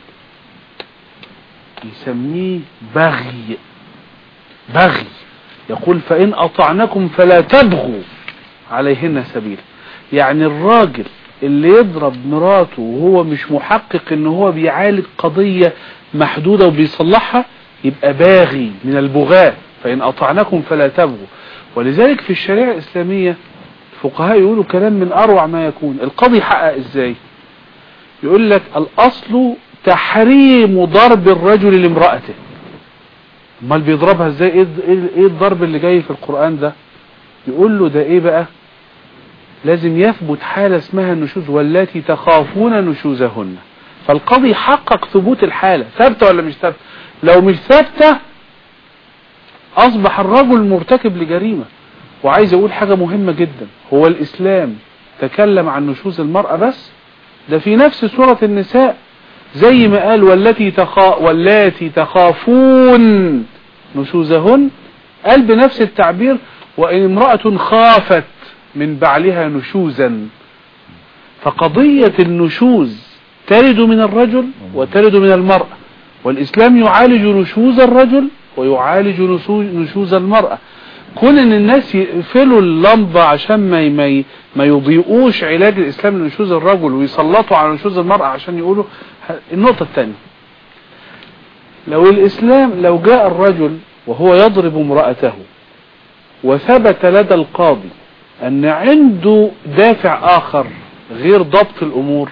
يسميه بغي بغي يقول فإن أطعنكم فلا تبغوا عليهن سبيلا يعني الراجل اللي يضرب مراته وهو مش محقق ان هو بيعالج قضية محدودة وبيصلحها يبقى باغي من البغاة فإن أطعنكم فلا تبغوا ولذلك في الشريعة الإسلامية الفقهاء يقولوا كلام من أروع ما يكون القاضي يحقق إزاي يقول لك الأصل تحريم ضرب الرجل لامرأته امال بيضربها ازاي ايه إيه- ايه الضرب اللي جاي في القرآن ده يقول له ده ايه بقى لازم يثبت حالة اسمها النشوز والتي تخافون نشوزهن فالقاضي يحقق ثبوت الحالة ثابتة ولا مش ثابتة لو مش ثابتة اصبح الرجل مرتكب لجريمة وعايز اقول حاجة مهمة جدا هو الاسلام تكلم عن نشوز المرأة بس ده في نفس سورة النساء زي ما قال والتي تخا واللاتي تخافون نشوزهن قال بنفس التعبير وإن امرأة خافت من بعلها نشوزا فقضية النشوز ترد من الرجل وترد من المرأة والإسلام يعالج نشوز الرجل ويعالج نشوز نشوز المرأة كون ان الناس يقفلوا اللمبة عشان ما ما ما يضيئوش علاج الاسلام لنشوز الرجل ويسلطوا على نشوز المرأة عشان يقولوا ه- النقطة الثانية لو الاسلام لو جاء الرجل وهو يضرب امرأته وثبت لدى القاضي ان عنده دافع اخر غير ضبط الامور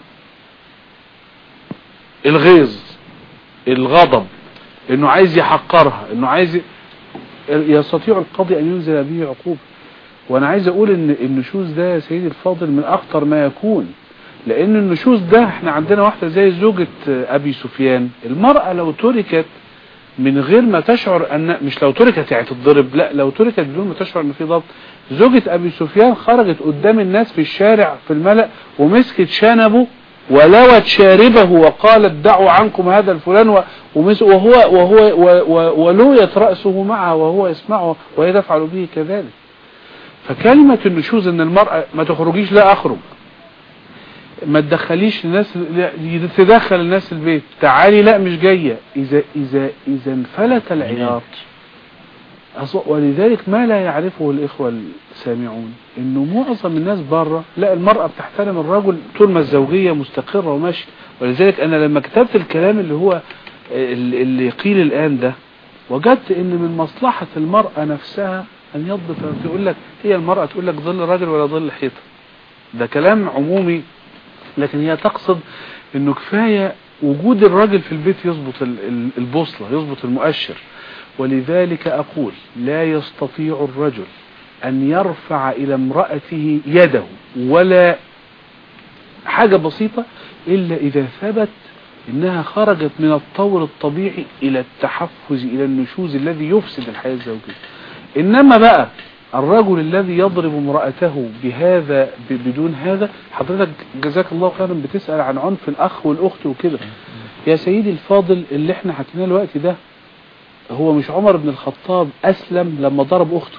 الغيظ الغضب انه عايز يحقرها انه عايز ي- يستطيع القاضي ان ينزل به عقوبة وانا عايز اقول ان النشوز ده يا سيدي الفاضل من اخطر ما يكون لان النشوز ده احنا عندنا واحدة زي زوجة ابي سفيان المرأة لو تركت من غير ما تشعر ان مش لو تركت يعني تتضرب لا لو تركت بدون ما تشعر ان في ضبط زوجة ابي سفيان خرجت قدام الناس في الشارع في الملأ ومسكت شنبه ولوت شاربه وقالت دعوا عنكم هذا الفلان و- ومس- وهو وهو و- و- ولويت رأسه معها وهو يسمعه وهي تفعل به كذلك فكلمة النشوز ان المرأة ما تخرجيش لا اخرج ما تدخليش الناس لا، تدخل الناس البيت تعالي لا مش جاية اذا اذا اذا انفلت العيار أص- ولذلك ما لا يعرفه الإخوة السامعون إنه معظم الناس بره لا المرأة بتحترم الرجل طول ما الزوجية مستقرة وماشية ولذلك أنا لما كتبت الكلام اللي هو اللي اللي قيل الآن ده وجدت إن من مصلحة المرأة نفسها أن يضبط تقول لك هي المرأة تقول لك ظل راجل ولا ظل حيطة ده كلام عمومي لكن هي تقصد إنه كفاية وجود الراجل في البيت يظبط ال- ال- البوصلة يظبط المؤشر ولذلك أقول لا يستطيع الرجل أن يرفع إلى امرأته يده ولا حاجة بسيطة إلا إذا ثبت إنها خرجت من الطور الطبيعي إلى التحفز إلى النشوز الذي يفسد الحياة الزوجية إنما بقى الرجل الذي يضرب امرأته بهذا ب- بدون هذا حضرتك جزاك الله خيرا بتسأل عن عنف الأخ والأخت وكده يا سيدي الفاضل اللي احنا حكيناه الوقت ده هو مش عمر بن الخطاب أسلم لما ضرب أخته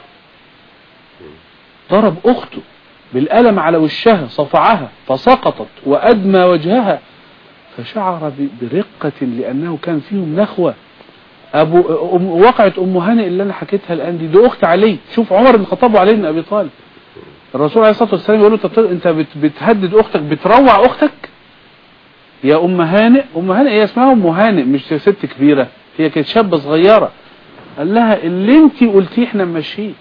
ضرب أخته بالقلم على وشها صفعها فسقطت وأدمى وجهها فشعر ب- برقة لأنه كان فيهم نخوة أبو أم وقعت أم هانئ اللي أنا حكيتها الآن دي دي أخت علي شوف عمر بن الخطاب وعلي بن أبي طالب الرسول عليه الصلاة والسلام يقول له "طب أنت بت- بتهدد أختك بتروع أختك يا أم هانئ أم هانئ هي اسمها أم هانئ مش ست كبيرة هي كانت شابة صغيرة قال لها اللي انت قلتيه احنا ماشيين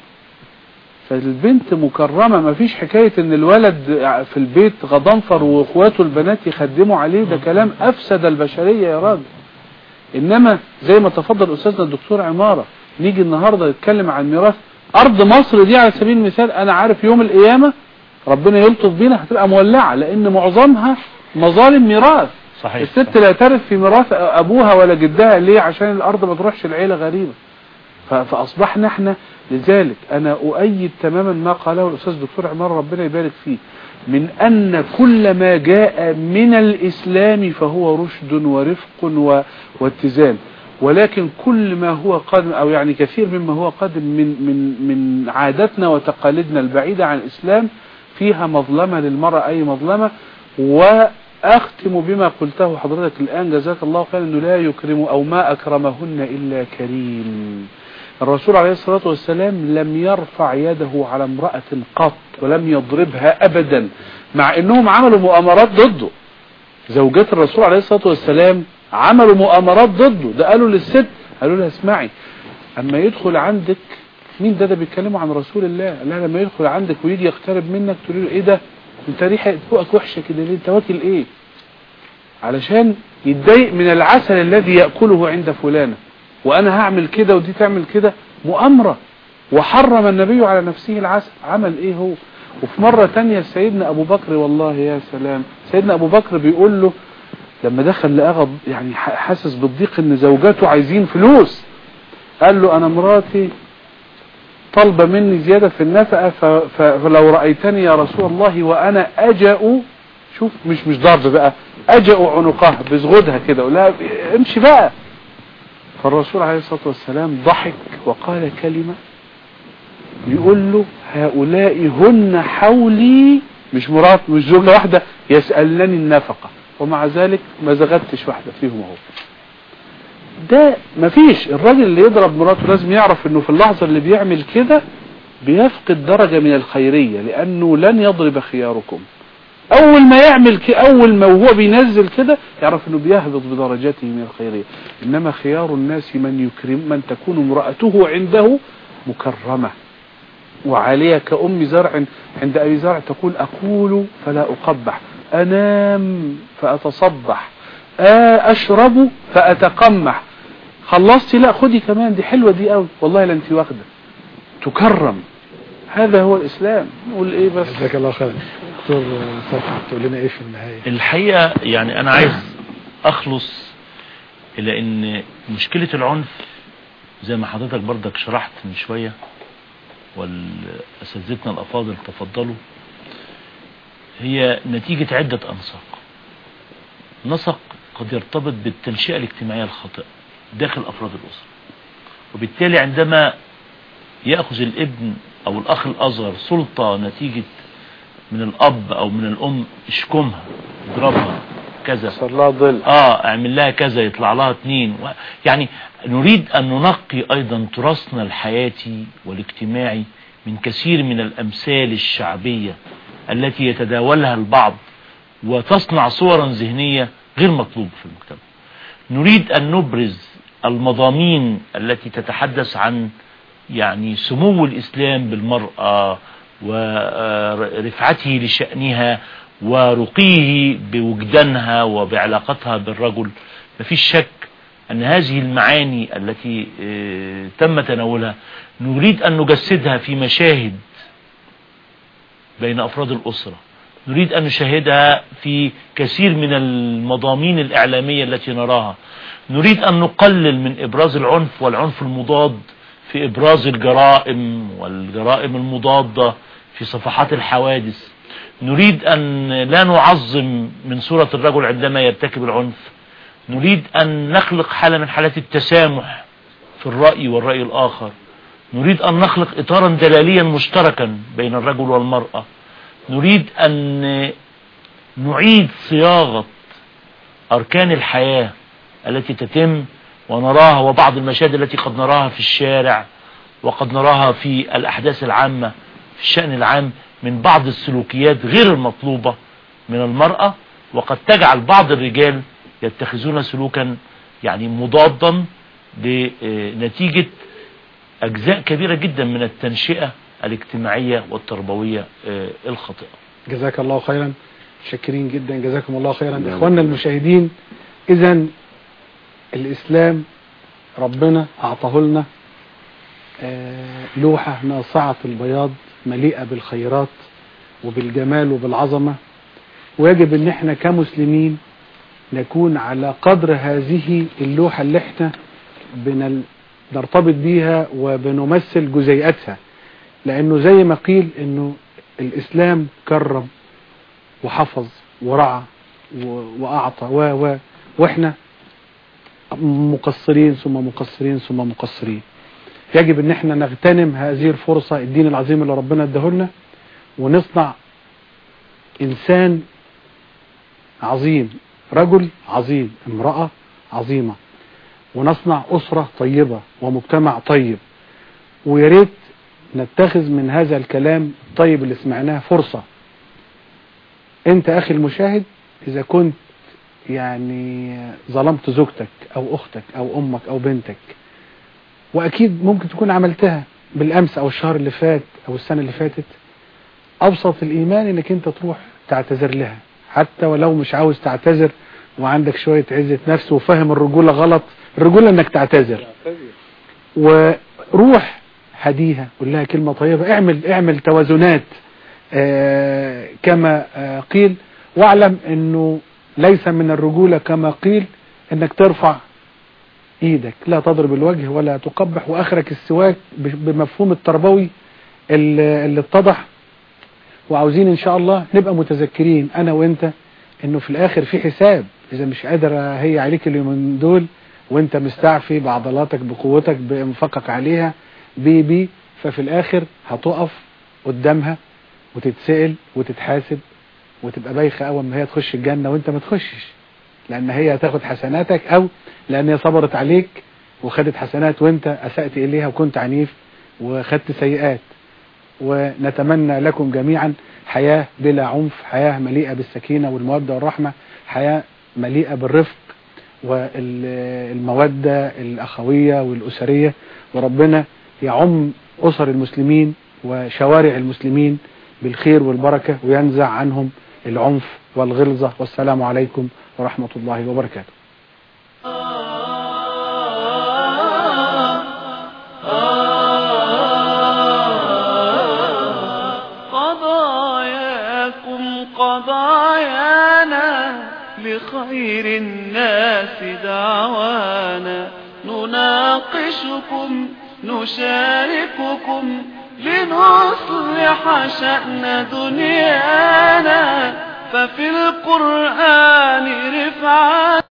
فالبنت مكرمة ما فيش حكاية ان الولد في البيت غضنفر واخواته البنات يخدموا عليه ده كلام افسد البشرية يا راجل انما زي ما تفضل استاذنا الدكتور عمارة نيجي النهاردة نتكلم عن ميراث ارض مصر دي على سبيل المثال انا عارف يوم القيامة ربنا يلطف بينا هتبقى مولعة لان معظمها مظالم ميراث صحيح الست لا ترث في ميراث ابوها ولا جدها ليه عشان الارض ما تروحش العيلة غريبة ف- فاصبحنا احنا لذلك انا اؤيد تماما ما قاله الاستاذ الدكتور عمار ربنا يبارك فيه من ان كل ما جاء من الاسلام فهو رشد ورفق و- واتزان ولكن كل ما هو قادم او يعني كثير مما هو قادم من من من عاداتنا وتقاليدنا البعيدة عن الاسلام فيها مظلمة للمرأة اي مظلمة واختم بما قلته حضرتك الان جزاك الله خيرا انه لا يكرم او ما اكرمهن الا كريم الرسول عليه الصلاة والسلام لم يرفع يده على امرأة قط ولم يضربها ابدا مع انهم عملوا مؤامرات ضده زوجات الرسول عليه الصلاة والسلام عملوا مؤامرات ضده ده قالوا للست قالوا لها اسمعي اما يدخل عندك مين ده ده بيتكلموا عن رسول الله قال لها لما يدخل عندك ويجي يقترب منك تقول له ايه ده انت ريحه بقك وحشه كده ليه انت واكل ايه علشان يتضايق من العسل الذي ياكله عند فلانه وانا هعمل كده ودي تعمل كده مؤامره وحرم النبي على نفسه العسل عمل ايه هو وفي مرة تانية سيدنا ابو بكر والله يا سلام سيدنا ابو بكر بيقول له لما دخل لقى غض- يعني ح- حاسس بالضيق ان زوجاته عايزين فلوس قال له انا مراتي طلب مني زيادة في النفقة ف- ف- فلو رأيتني يا رسول الله وانا اجأ شوف مش مش ضرب بقى اجأ عنقها بزغدها كده ولا امشي بقى فالرسول عليه الصلاة والسلام ضحك وقال كلمة يقول له هؤلاء هن حولي مش مرات مش زوجة واحدة يسألنني النفقة ومع ذلك ما زغدتش واحدة فيهم اهو ده مفيش الراجل اللي يضرب مراته لازم يعرف انه في اللحظة اللي بيعمل كده بيفقد درجة من الخيرية لانه لن يضرب خياركم اول ما يعمل كده اول ما وهو بينزل كده يعرف انه بيهبط بدرجاته من الخيرية انما خيار الناس من يكرم من تكون امرأته عنده مكرمة وعالية كأم زرع عند أبي زرع تقول أقول فلا أقبح أنام فأتصبح آه أشرب فأتقمح خلصتي لا خدي كمان دي حلوة دي قوي والله لا انت واخدة تكرم هذا هو الإسلام نقول إيه بس جزاك الله خير دكتور فتحي تقول لنا ايه في النهايه الحقيقة يعني انا عايز اخلص الى ان مشكلة العنف زي ما حضرتك برضك شرحت من شوية والاساتذتنا الافاضل تفضلوا هي نتيجة عدة انساق نسق قد يرتبط بالتنشئة الاجتماعية الخاطئة داخل افراد الاسرة وبالتالي عندما يأخذ الابن او الاخ الاصغر سلطة نتيجة من الاب او من الام اشكمها اضربها كذا صار لها ظل اه اعمل لها كذا يطلع لها اتنين و... يعني نريد ان ننقي ايضا تراثنا الحياتي والاجتماعي من كثير من الامثال الشعبية التي يتداولها البعض وتصنع صورا ذهنية غير مطلوبة في المجتمع نريد ان نبرز المضامين التي تتحدث عن يعني سمو الاسلام بالمرأة ورفعته لشأنها ورقيه بوجدانها وبعلاقتها بالرجل مفيش شك أن هذه المعاني التي آه، تم تناولها نريد أن نجسدها في مشاهد بين أفراد الأسرة نريد أن نشاهدها في كثير من المضامين الإعلامية التي نراها نريد أن نقلل من إبراز العنف والعنف المضاد في إبراز الجرائم والجرائم المضادة في صفحات الحوادث نريد أن لا نعظم من صورة الرجل عندما يرتكب العنف نريد أن نخلق حالة من حالات التسامح في الرأي والرأي الآخر نريد أن نخلق إطارا دلاليا مشتركا بين الرجل والمرأة نريد أن نعيد صياغة أركان الحياة التي تتم ونراها وبعض المشاهد التي قد نراها في الشارع وقد نراها في الأحداث العامة في الشأن العام من بعض السلوكيات غير المطلوبة من المرأة وقد تجعل بعض الرجال يتخذون سلوكا يعني مضادا لنتيجة أجزاء كبيرة جدا من التنشئة الاجتماعية والتربوية آه، الخاطئة جزاك الله خيرا شاكرين جدا جزاكم الله خيرا اخواننا المشاهدين اذا الاسلام ربنا اعطاه لنا آه، لوحة ناصعة البياض مليئة بالخيرات وبالجمال وبالعظمة ويجب ان احنا كمسلمين نكون على قدر هذه اللوحة اللي احنا بنل- نرتبط بيها وبنمثل جزيئاتها لانه زي ما قيل انه الاسلام كرم وحفظ ورعى و- واعطى و و واحنا مقصرين ثم مقصرين ثم مقصرين يجب ان احنا نغتنم هذه الفرصة الدين العظيم اللي ربنا اداهولنا ونصنع انسان عظيم رجل عظيم امرأة عظيمة ونصنع أسرة طيبة ومجتمع طيب ويا ريت نتخذ من هذا الكلام الطيب اللي سمعناه فرصة انت اخي المشاهد اذا كنت يعني ظلمت زوجتك او اختك او امك او بنتك واكيد ممكن تكون عملتها بالامس او الشهر اللي فات او السنة اللي فاتت ابسط الايمان انك انت تروح تعتذر لها حتى ولو مش عاوز تعتذر وعندك شوية عزة نفس وفاهم الرجولة غلط الرجولة انك تعتذر وروح هديها قول لها كلمة طيبة اعمل اعمل توازنات آه كما آه قيل واعلم انه ليس من الرجولة كما قيل انك ترفع ايدك لا تضرب الوجه ولا تقبح واخرك السواك ب- بمفهوم التربوي اللي اللي اتضح وعاوزين ان شاء الله نبقى متذكرين انا وانت انه في الاخر في حساب اذا مش قادر هي عليك اليومين دول وانت مستعفي بعضلاتك بقوتك بانفاقك عليها بي بي ففي الاخر هتقف قدامها وتتسأل وتتحاسب وتبقى بايخة اول ما هي تخش الجنة وانت ما تخشش لان هي هتاخد حسناتك او لان هي صبرت عليك وخدت حسنات وانت اسأت اليها وكنت عنيف وخدت سيئات ونتمنى لكم جميعا حياة بلا عنف حياة مليئة بالسكينة والمودة والرحمة حياة مليئة بالرفق والمودة الأخوية والأسرية وربنا يعم أسر المسلمين وشوارع المسلمين بالخير والبركة وينزع عنهم العنف والغلظة والسلام عليكم ورحمة الله وبركاته قضاياكم خير الناس دعوانا نناقشكم نشارككم لنصلح شأن دنيانا ففي القرآن رفعة